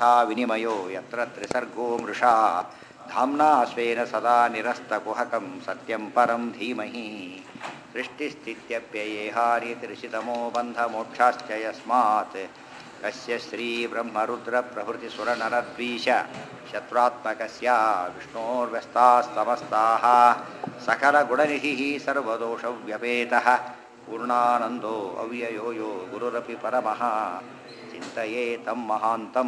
ಯಥಾ ವಿನಿಮಯೋ ಯತ್ರ ತ್ರಿಸರ್ಗೋ ಮೃಷಾ ಧಾಮ್ನಾ ಸ್ವೇನ ಸದಾ ನಿರಸ್ತಕುಹಕಂ ಸತ್ಯಂ ಪರಂ ಧೀಮಹಿ ಸೃಷ್ಟಿಸ್ಥಿತ್ಯಪ್ಯಯೇಹಾನಿತಿರಿಷಿತಮೋ ಬಂಧಮೋಕ್ಷಾಶ್ಚ ಯಸ್ಮಾತ್ ಕಸ್ಯ श्रीब्रह्मरुद्रप्रभृतिसुरनरद्वीष शत्रुत्मकस्य विष्णोर्व्यस्तास्तमस्ताः सकलगुणनिधिः सर्वदोषव्यपेतः पूर्णानन्दो अव्ययो यो गुरुरपि परमः ಚಿಂತೆಯೇ ತಂ ಮಹಾಂತಂ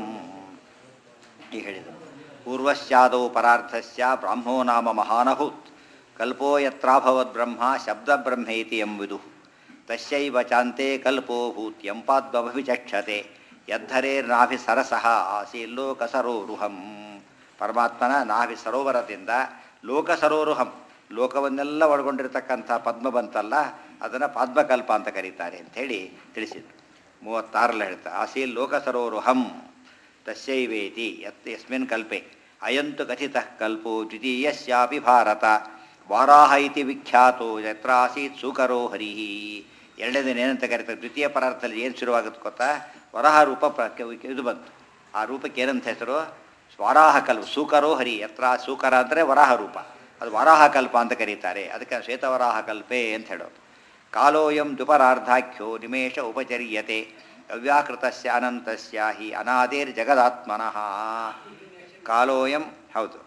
ಈ ಹೇಳಿದರು ಪೂರ್ವಶ್ಚಾದೌ ಪರಾರ್ಥಸ್ಯ ಬ್ರಾಹ್ಮೋ ನಾಮ ಮಹಾನಭೂತ್ ಕಲ್ಪೋ ಯತ್ರಾಭವದ್ ಬ್ರಹ್ಮ ಶಬ್ದ ಬ್ರಹ್ಮೇತಿ ಎಂಬುದು ತಸ್ಯೈವ ಚಾಂತೆ ಕಲ್ಪೋ ಭೂತ್ಯಂಪಾದ್ವಭಿಚಕ್ಷತೆ ಯದ್ಧರೇ ನಾಭಿ ಸರಸಃ ಆಸೀಲ್ಲೋಕಸರೋರುಹಂ ಪರಮಾತ್ಮನ ನಾಭಿ ಸರೋವರದಿಂದ ಲೋಕಸರೋರುಹಂ ಲೋಕವನ್ನೆಲ್ಲ ಒಳಗೊಂಡಿರ್ತಕ್ಕಂಥ ಪದ್ಮ ಬಂತಲ್ಲ ಅದನ್ನು ಪದ್ಮಕಲ್ಪ ಅಂತ ಕರೀತಾರೆ ಅಂಥೇಳಿ ತಿಳಿಸಿದರು ಮೂವತ್ತಾರಲ್ಲಿ ಹೇಳ್ತಾ ಆಸೀಲ್ ಲೋಕಸರೋರುಹಂ ತಸ್ಯೈವೇತಿ ಯತ್ ಯಸ್ಮಿನ್ ಕಲ್ಪೆ ಅಯಂತು ಕಥಿತಃ ಕಲ್ಪೋ ದ್ವಿತೀಯಸ್ಯಾಪಿ ಭಾರತ ವಾರಾಹ ಇತಿ ವಿಖ್ಯಾತೋ ಯತ್ರ ಆಸೀತ್ ಸೂಕರೋ ಹರಿಃ ಎರಡನೇದು ಏನಂತ ಕರೀತಾರೆ ದ್ವಿತೀಯ ಪದಾರ್ಥದಲ್ಲಿ ಏನು ಶುರುವಾಗುತ್ತೆ ಗೊತ್ತಾ ವರಾಹ ರೂಪ ಪ್ರ ಇದು ಬಂತು ಆ ರೂಪಕ್ಕೆ ಏನಂತ ಹೆಸರು ವರಾಹ ಕಲ್ಪ ಸೂಕರೋ ಹರಿ ಯತ್ರ ಸೂಕರ ಅಂದರೆ ವರಾಹ ರೂಪ ಅದು ವರಾಹ ಕಲ್ಪ ಅಂತ ಕರೀತಾರೆ ಅದಕ್ಕೆ ಶ್ವೇತವರಾಹ ಕಲ್ಪೆ ಅಂತ ಹೇಳೋದು ಕಾಲೋಯಂ ದ್ವಿಪರಾರ್ಧಾಖ್ಯೋ ನಿಮೇಶ ಉಪಚರ್ಯತೆ ಅವ್ಯಾಕೃತಸ್ಯ ಅನಂತಸ್ಯ ಹಿ ಅನಾದಿರ್ಜಗದಾತ್ಮನಃ ಕಾಲೋಯಂ ಹೌದು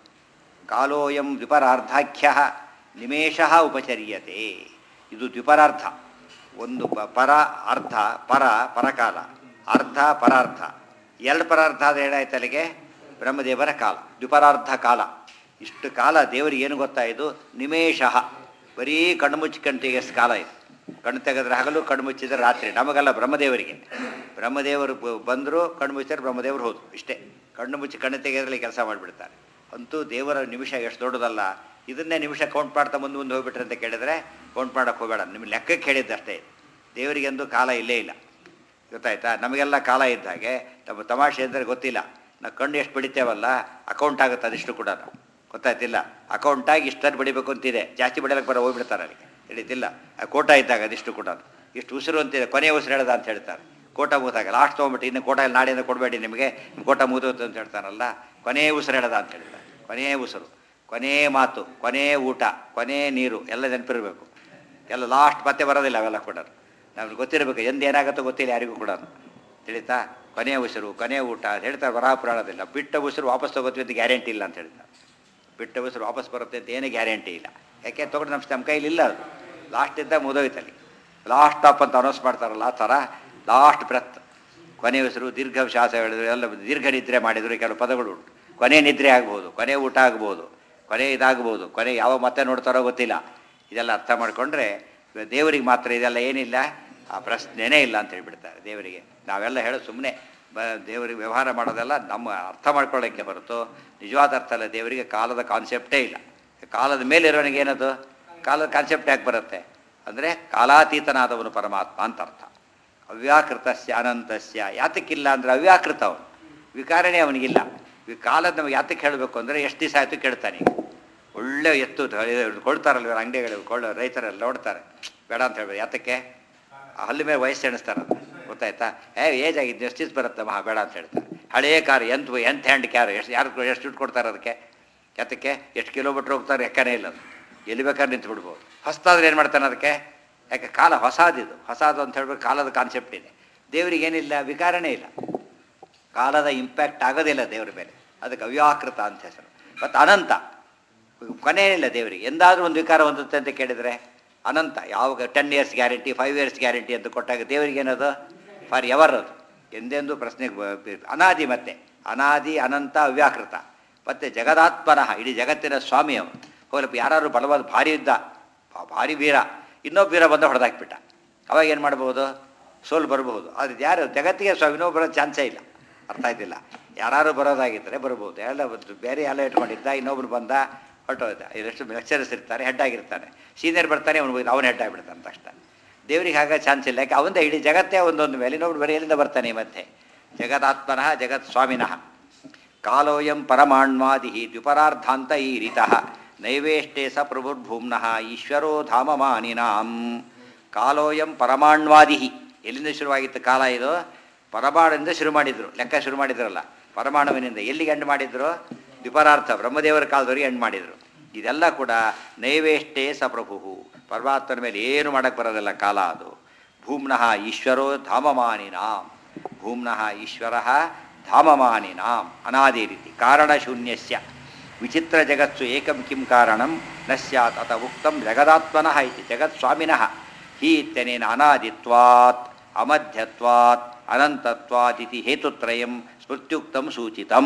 ಕಾಲೋಯಂ ದ್ವಿಪರಾರ್ಧಾಖ್ಯ ನಿಮೇಶ ಉಪಚರ್ಯತೆ ಇದು ದ್ವಿಪರಾರ್ಧ ಒಂದು ಪ- ಪರ ಅರ್ಧ ಪರ ಪರಕಾಲ ಅರ್ಧ ಪರಾರ್ಧ ಎರಡು ಪರಾರ್ಧ ಆದರೆ ಏನಾಯ್ತು ಅಲ್ಲಿಗೆ ಬ್ರಹ್ಮದೇವರ ಕಾಲ ದ್ವಿಪರಾರ್ಧ ಕಾಲ ಇಷ್ಟು ಕಾಲ ದೇವರಿಗೆ ಏನು ಗೊತ್ತಾ ಇದು ನಿಮೇಶ ಬರೀ ಕಣ್ಣು ಮುಚ್ಚಿ ಕಣ್ಣು ತೆಗೆಸ್ ಕಾಲ ಇದು ಕಣ್ಣು ತೆಗೆದ್ರೆ ಹಗಲು ಕಣ್ಣು ಮುಚ್ಚಿದ್ರೆ ರಾತ್ರಿ ನಮಗಲ್ಲ ಬ್ರಹ್ಮದೇವರಿಗೆ ಬ್ರಹ್ಮದೇವರು ಬ- ಬಂದರು ಕಣ್ಣು ಮುಚ್ಚಿದ್ರೆ ಬ್ರಹ್ಮದೇವರು ಹೋದ್ರು ಇಷ್ಟೇ ಕಣ್ಣು ಮುಚ್ಚಿ ಕಣ್ಣು ತೆಗೆದ್ರಲ್ಲಿ ಕೆಲಸ ಮಾಡಿಬಿಡ್ತಾರೆ ಅಂತೂ ದೇವರ ನಿಮಿಷ ಎಷ್ಟು ದೊಡ್ಡದಲ್ಲ ಇದನ್ನೇ ನಿಮಿಷ ಕೌಂಟ್ ಮಾಡ್ತಾ ಮುಂದೆ ಮುಂದೆ ಹೋಗ್ಬಿಟ್ರೆ ಅಂತ ಕೇಳಿದ್ರೆ ಕೌಂಟ್ ಮಾಡೋಕ್ಕೆ ಹೋಗಬೇಡ ನಿಮ್ಮ ಲೆಕ್ಕಕ್ಕೆ ಹೇಳಿದ್ದಷ್ಟೇ ದೇವರಿಗೆಂದು ಕಾಲ ಇಲ್ಲೇ ಇಲ್ಲ ಗೊತ್ತಾಯ್ತಾ ನಮಗೆಲ್ಲ ಕಾಲ ಇದ್ದ ಹಾಗೆ ನಮ್ಮ ತಮಾಷೆ ಅಂದರೆ ಗೊತ್ತಿಲ್ಲ ನಾವು ಕಣ್ಣು ಎಷ್ಟು ಬಿಡಿತೇವಲ್ಲ ಅಕೌಂಟ್ ಆಗುತ್ತೆ ಅದಿಷ್ಟು ಕೂಡ ಗೊತ್ತಾಯ್ತಿಲ್ಲ ಅಕೌಂಟಾಗಿ ಇಷ್ಟನ್ನು ಬಿಡಿಬೇಕು ಅಂತಿದೆ ಜಾಸ್ತಿ ಬಿಡಲಿಕ್ಕೆ ಬರೋ ಹೋಗ್ಬಿಡ್ತಾರೆ ಅಲ್ಲಿಗೆ ಹಿಡಿತಿಲ್ಲ ಆ ಕೋಟ ಇದ್ದಾಗ ಅದಿಷ್ಟು ಕೂಡ ಇಷ್ಟು ಉಸಿರು ಅಂತಿದೆ ಕೊನೆಯ ಉಸಿರು ಹೇಳ್ದ ಅಂತ ಹೇಳ್ತಾರೆ ಕೋಟ ಮೂತಾಗ ಲಾಸ್ಟ್ ತೊಗೊಂಬಿಟ್ಟು ಇನ್ನು ಕೋಟ ಇಲ್ಲಿ ನಾಡಿಂದ ಕೊಡಬೇಡಿ ನಿಮಗೆ ನಿಮ್ಮ ಕೋಟ ಮುಗಿದೋತು ಅಂತ ಹೇಳ್ತಾರಲ್ಲ ಕೊನೆಯ ಉಸಿರು ಹೇಳ್ದ ಅಂತ ಹೇಳ್ತಾರೆ ಕೊನೆಯ ಉಸಿರು ಕೊನೆಯ ಮಾತು ಕೊನೆಯ ಊಟ ಕೊನೆಯ ನೀರು ಎಲ್ಲ ನೆನಪಿರಬೇಕು ಎಲ್ಲ ಲಾಸ್ಟ್ ಮತ್ತೆ ಬರೋದಿಲ್ಲ ಅವೆಲ್ಲ ಕೂಡ ನಮ್ಗೆ ಗೊತ್ತಿರಬೇಕು ಎಂದು ಏನಾಗುತ್ತೋ ಗೊತ್ತಿಲ್ಲ ಯಾರಿಗೂ ಕೂಡ ತಿಳಿತಾ ಕೊನೆಯ ಉಸಿರು ಕೊನೆಯ ಊಟ ಅಂತ ಹೇಳ್ತಾರೆ ವರಾಹ ಪುರಾಣದಿಲ್ಲ ಬಿಟ್ಟ ಉಸಿರು ವಾಪಸ್ ತಗೋತೀವಿ ಅಂತ ಗ್ಯಾರಂಟಿ ಇಲ್ಲ ಅಂತ ಹೇಳ್ತಾರೆ ಬಿಟ್ಟ ಉಸಿರು ವಾಪಸ್ ಬರುತ್ತೆ ಅಂತ ಏನೂ ಗ್ಯಾರಂಟಿ ಇಲ್ಲ ಯಾಕೆ ತೊಗೊಂಡು ನಮ್ಮ ನಮ್ಮ ಕೈಲಿ ಇಲ್ಲ ಅದು ಲಾಸ್ಟಿಂದ ಮುದೋಯ್ತಲ್ಲಿ ಲಾಸ್ಟ್ ಸ್ಟಾಪ್ ಅಂತ ಅನೌನ್ಸ್ ಮಾಡ್ತಾರಲ್ಲ ಆ ಥರ ಲಾಸ್ಟ್ ಬ್ರೆತ್ ಕೊನೆ ಉಸಿರು ದೀರ್ಘ ಶ್ವಾಸ ಹೇಳಿದ್ರು ಎಲ್ಲ ದೀರ್ಘ ನಿದ್ರೆ ಮಾಡಿದ್ರು ಕೆಲವು ಪದಗಳು ಉಂಟು ಕೊನೆ ನಿದ್ರೆ ಆಗ್ಬೋದು ಕೊನೆ ಊಟ ಆಗ್ಬೋದು ಕೊನೆ ಇದಾಗ್ಬೋದು ಕೊನೆ ಯಾವ ಮತ್ತೆ ನೋಡ್ತಾರೋ ಗೊತ್ತಿಲ್ಲ ಇದೆಲ್ಲ ಅರ್ಥ ಮಾಡಿಕೊಂಡ್ರೆ ದೇವರಿಗೆ ಮಾತ್ರ ಇದೆಲ್ಲ ಏನಿಲ್ಲ ಆ ಪ್ರಶ್ನೆನೇ ಇಲ್ಲ ಅಂತ ಹೇಳ್ಬಿಡ್ತಾರೆ ದೇವರಿಗೆ ನಾವೆಲ್ಲ ಹೇಳೋ ಸುಮ್ಮನೆ ಬ ದೇವರಿಗೆ ವ್ಯವಹಾರ ಮಾಡೋದೆಲ್ಲ ನಮ್ಮ ಅರ್ಥ ಮಾಡ್ಕೊಳ್ಳೋಕ್ಕೆ ಹೊರತು ನಿಜವಾದ ಅರ್ಥ ಅಲ್ಲ ದೇವರಿಗೆ ಕಾಲದ ಕಾನ್ಸೆಪ್ಟೇ ಇಲ್ಲ ಕಾಲದ ಮೇಲೆ ಇರೋನಿಗೆ ಏನದು ಕಾಲದ ಕಾನ್ಸೆಪ್ಟ್ ಯಾಕೆ ಬರುತ್ತೆ ಅಂದರೆ ಕಾಲಾತೀತನಾದವನು ಪರಮಾತ್ಮ ಅಂತ ಅರ್ಥ ಅವ್ಯಾಕೃತಸ್ಯ ಅನಂತಸ್ಯ ಯಾತಕ್ಕಿಲ್ಲ ಅಂದರೆ ಅವ್ಯಾಕೃತ ಅವನು ವಿಕಾರನೇ ಅವನಿಗಿಲ್ಲ ಈ ಕಾಲದ ನಮಗೆ ಯಾತಕ್ಕೆ ಹೇಳಬೇಕು ಅಂದರೆ ಎಷ್ಟು ದಿವಸ ಆಯಿತು ಕೇಳ್ತಾನೆ ಈಗ ಒಳ್ಳೆ ಎತ್ತು ಧ- ಕೊಡ್ತಾರಲ್ಲ ಇವ್ರು ಅಂಗಡಿಗಳು ಕೊಳ್ಳೋ ರೈತರೆಲ್ಲ ನೋಡ್ತಾರೆ ಬೇಡ ಅಂತ ಹೇಳ್ಬೋದು ಯಾತಕ್ಕೆ ಆ ಹಲ್ಲು ಮೇಲೆ ವಯಸ್ಸು ಎಣಿಸ್ತಾರೆ ಅದು ಗೊತ್ತಾಯ್ತಾ ಏ ಏಜ್ ಆಗಿದ್ದು ಎಷ್ಟು ದಿವಸ ಬರುತ್ತೆ ಮಹಾ ಬೇಡ ಅಂತ ಹೇಳ್ತಾರೆ ಹಳೆಯ ಕಾರ್ ಎಂತ ಎಂತ ಹ್ಯಾಂಡ್ ಕ್ಯಾರು ಎಷ್ಟು ಯಾರು ಎಷ್ಟು ದುಡ್ಡು ಕೊಡ್ತಾರೆ ಅದಕ್ಕೆ ಯಾತಕ್ಕೆ ಎಷ್ಟು ಕಿಲೋಮೀಟ್ರ್ ಹೋಗ್ತಾರೆ ಲೆಕ್ಕನೇ ಇಲ್ಲ ಅದು ಎಲ್ಲಿ ಬೇಕಾದ್ರೆ ನಿಂತು ಬಿಡ್ಬೋದು ಹೊಸ್ತಾದ್ರೆ ಏನು ಮಾಡ್ತಾನೆ ಅದಕ್ಕೆ ಯಾಕೆ ಕಾಲ ಹೊಸಾದಿದು ಹೊಸಾದು ಅಂತ ಹೇಳ್ಬೇಕು ಕಾಲದ ಕಾನ್ಸೆಪ್ಟ್ ಇದೆ ದೇವರಿಗೆ ಏನಿಲ್ಲ ವಿಕಾರನೇ ಇಲ್ಲ ಕಾಲದ ಇಂಪ್ಯಾಕ್ಟ್ ಆಗೋದಿಲ್ಲ ದೇವರ ಮೇಲೆ ಅದಕ್ಕೆ ಅವ್ಯಾಕೃತ ಅಂತ ಹೆಸರು ಮತ್ತು ಅನಂತ ಕೊನೆಯೇ ದೇವರಿಗೆ ಎಂದಾದರೂ ಒಂದು ವಿಕಾರ ಹೊಂದುತ್ತೆ ಅಂತ ಕೇಳಿದರೆ ಅನಂತ ಯಾವಾಗ ten years guarantee five years guarantee ಅಂತ ಕೊಟ್ಟಾಗ ದೇವರಿಗೆ ಏನದು ಫಾರ್ ಎವರ್ ಅದು ಎಂದೆಂದೂ ಪ್ರಶ್ನೆಗೆ ಬ- ಬ- ಅನಾದಿ ಮತ್ತೆ ಅನಾದಿ ಅನಂತ ಅವ್ಯಾಕೃತ ಮತ್ತು ಜಗದಾತ್ಮನಃ ಇಡೀ ಜಗತ್ತಿನ ಸ್ವಾಮಿ ಅವನು ಹೋಗ್ಲಪ್ಪ ಯಾರು ಬಲವಾದ ಭಾರಿ ಇದ್ದ ಭಾ- ಭಾರಿ ವೀರ ಇನ್ನೊಬ್ಬ ವೀರ ಬಂದು ಹೊಡೆದಾಕ್ಬಿಟ್ಟ ಅವಾಗ ಏನು ಮಾಡ್ಬೋದು ಸೋಲು ಬರಬಹುದು ಅದು ಯಾರು ಜಗತ್ತಿಗೆ ಸ್ವಾಮಿ ಇನ್ನೊಬ್ಬ ಬರೋ ಚಾನ್ಸೇ ಇಲ್ಲ ಅರ್ಥ ಆಯ್ತಿಲ್ಲ ಯಾರು ಬರೋದಾಗಿದ್ದರೆ ಬರ್ಬೋದು ಎಲ್ಲ ಒಂದು ಬೇರೆ ಎಲ್ಲ ಇಟ್ಕೊಂಡಿದ್ದ ಇನ್ನೊಬ್ರು ಬಂದ ಹೊರಟೋದ ಇದೆಷ್ಟು ಲೆಕ್ಚರರ್ಸ್ ಇರ್ತಾರೆ ಹೆಡ್ ಆಗಿರ್ತಾನೆ ಸೀನಿಯರ್ ಬರ್ತಾನೆ ಅವನು ಅವನು ಹೆಡ್ ಆಗಿಬಿಡ್ತಾನೆ ತಕ್ಷಣ ದೇವ್ರಿಗೆ ಹಾಗೆ ಚಾನ್ಸ್ ಇಲ್ಲ ಯಾಕೆ ಅವಂದೇ ಇಡೀ ಜಗತ್ತೇ ಒಂದೊಂದು ಮೇಲೆ ಇನ್ನೊಬ್ರು ಬೇರೆ ಎಲ್ಲಿಂದ ಬರ್ತಾನೆ ಮತ್ತೆ ಜಗದಾತ್ಮನಃ ಜಗತ್ ಸ್ವಾಮಿನಃ ಕಾಲೋಯಂ ಪರಮಾಣ್ವಾದಿ ದ್ವಿಪರಾರ್ಧಾಂತ ಈ ರೀತಃ ನೈವೇಷ್ಟೇ ಸ ಪ್ರಭುರ್ಭೂಮ್ನಃ ಈಶ್ವರೋ ಧಾಮಮಾನಿನಾಂ ಕಾಲೋಯಂ ಪರಮಾಣ್ವಾದಿ ಎಲ್ಲಿಂದ ಶುರುವಾಗಿತ್ತು ಕಾಲ ಇದು ಪರಮಾಣಿಂದ ಶುರು ಮಾಡಿದ್ರು ಲೆಕ್ಕ ಶುರು ಮಾಡಿದ್ರಲ್ಲ ಪರಮಾಣುವಿನಿಂದ ಎಲ್ಲಿಗೆ ಎಂಡ್ ಮಾಡಿದ್ರು ದ್ವಿಪರಾರ್ಥ ಬ್ರಹ್ಮದೇವರ ಕಾಲದವರಿಗೆ ಎಂಡ್ ಮಾಡಿದರು ಇದೆಲ್ಲ ಕೂಡ ನೈವೇಷ್ಟೇ ಸಪ್ರಭು ಪರಮಾತ್ಮನ ಮೇಲೆ ಏನು ಮಾಡಕ್ಕೆ ಬರೋದಿಲ್ಲ ಕಾಲ ಅದು ಭೂಮ್ನಃ ಈಶ್ವರೋ ಧಾಮಮಾನಿನಾಂ ಭೂಮ್ನಃ ಈಶ್ವರ ಧಾಮಮಾನಿನಾಂ ಅನಾದಿ ರೀತಿ ಕಾರಣಶೂನ್ಯಸ್ಯ ವಿಚಿತ್ರ ಜಗತ್ಸು ಏಕಂ ಕಿಂ ಕಾರಣಂ ನ ಸ್ಯಾತ್ ಅತ ಉಕ್ತಂ ಜಗದಾತ್ಮನಃ ಇತಿ ಜಗತ್ಸ್ವಾಮಿನಃ ಹಿ ಇತ್ಯನೇನ ಅನಾದಿತ್ವಾತ್ ಅಮಧ್ಯತ್ವಾತ್ ಅನಂತತ್ವಾತ್ ಇತಿ ಹೇತುತ್ರಯಂ ಸ್ಮೃತ್ಯುಕ್ತಂ ಸೂಚಿತಂ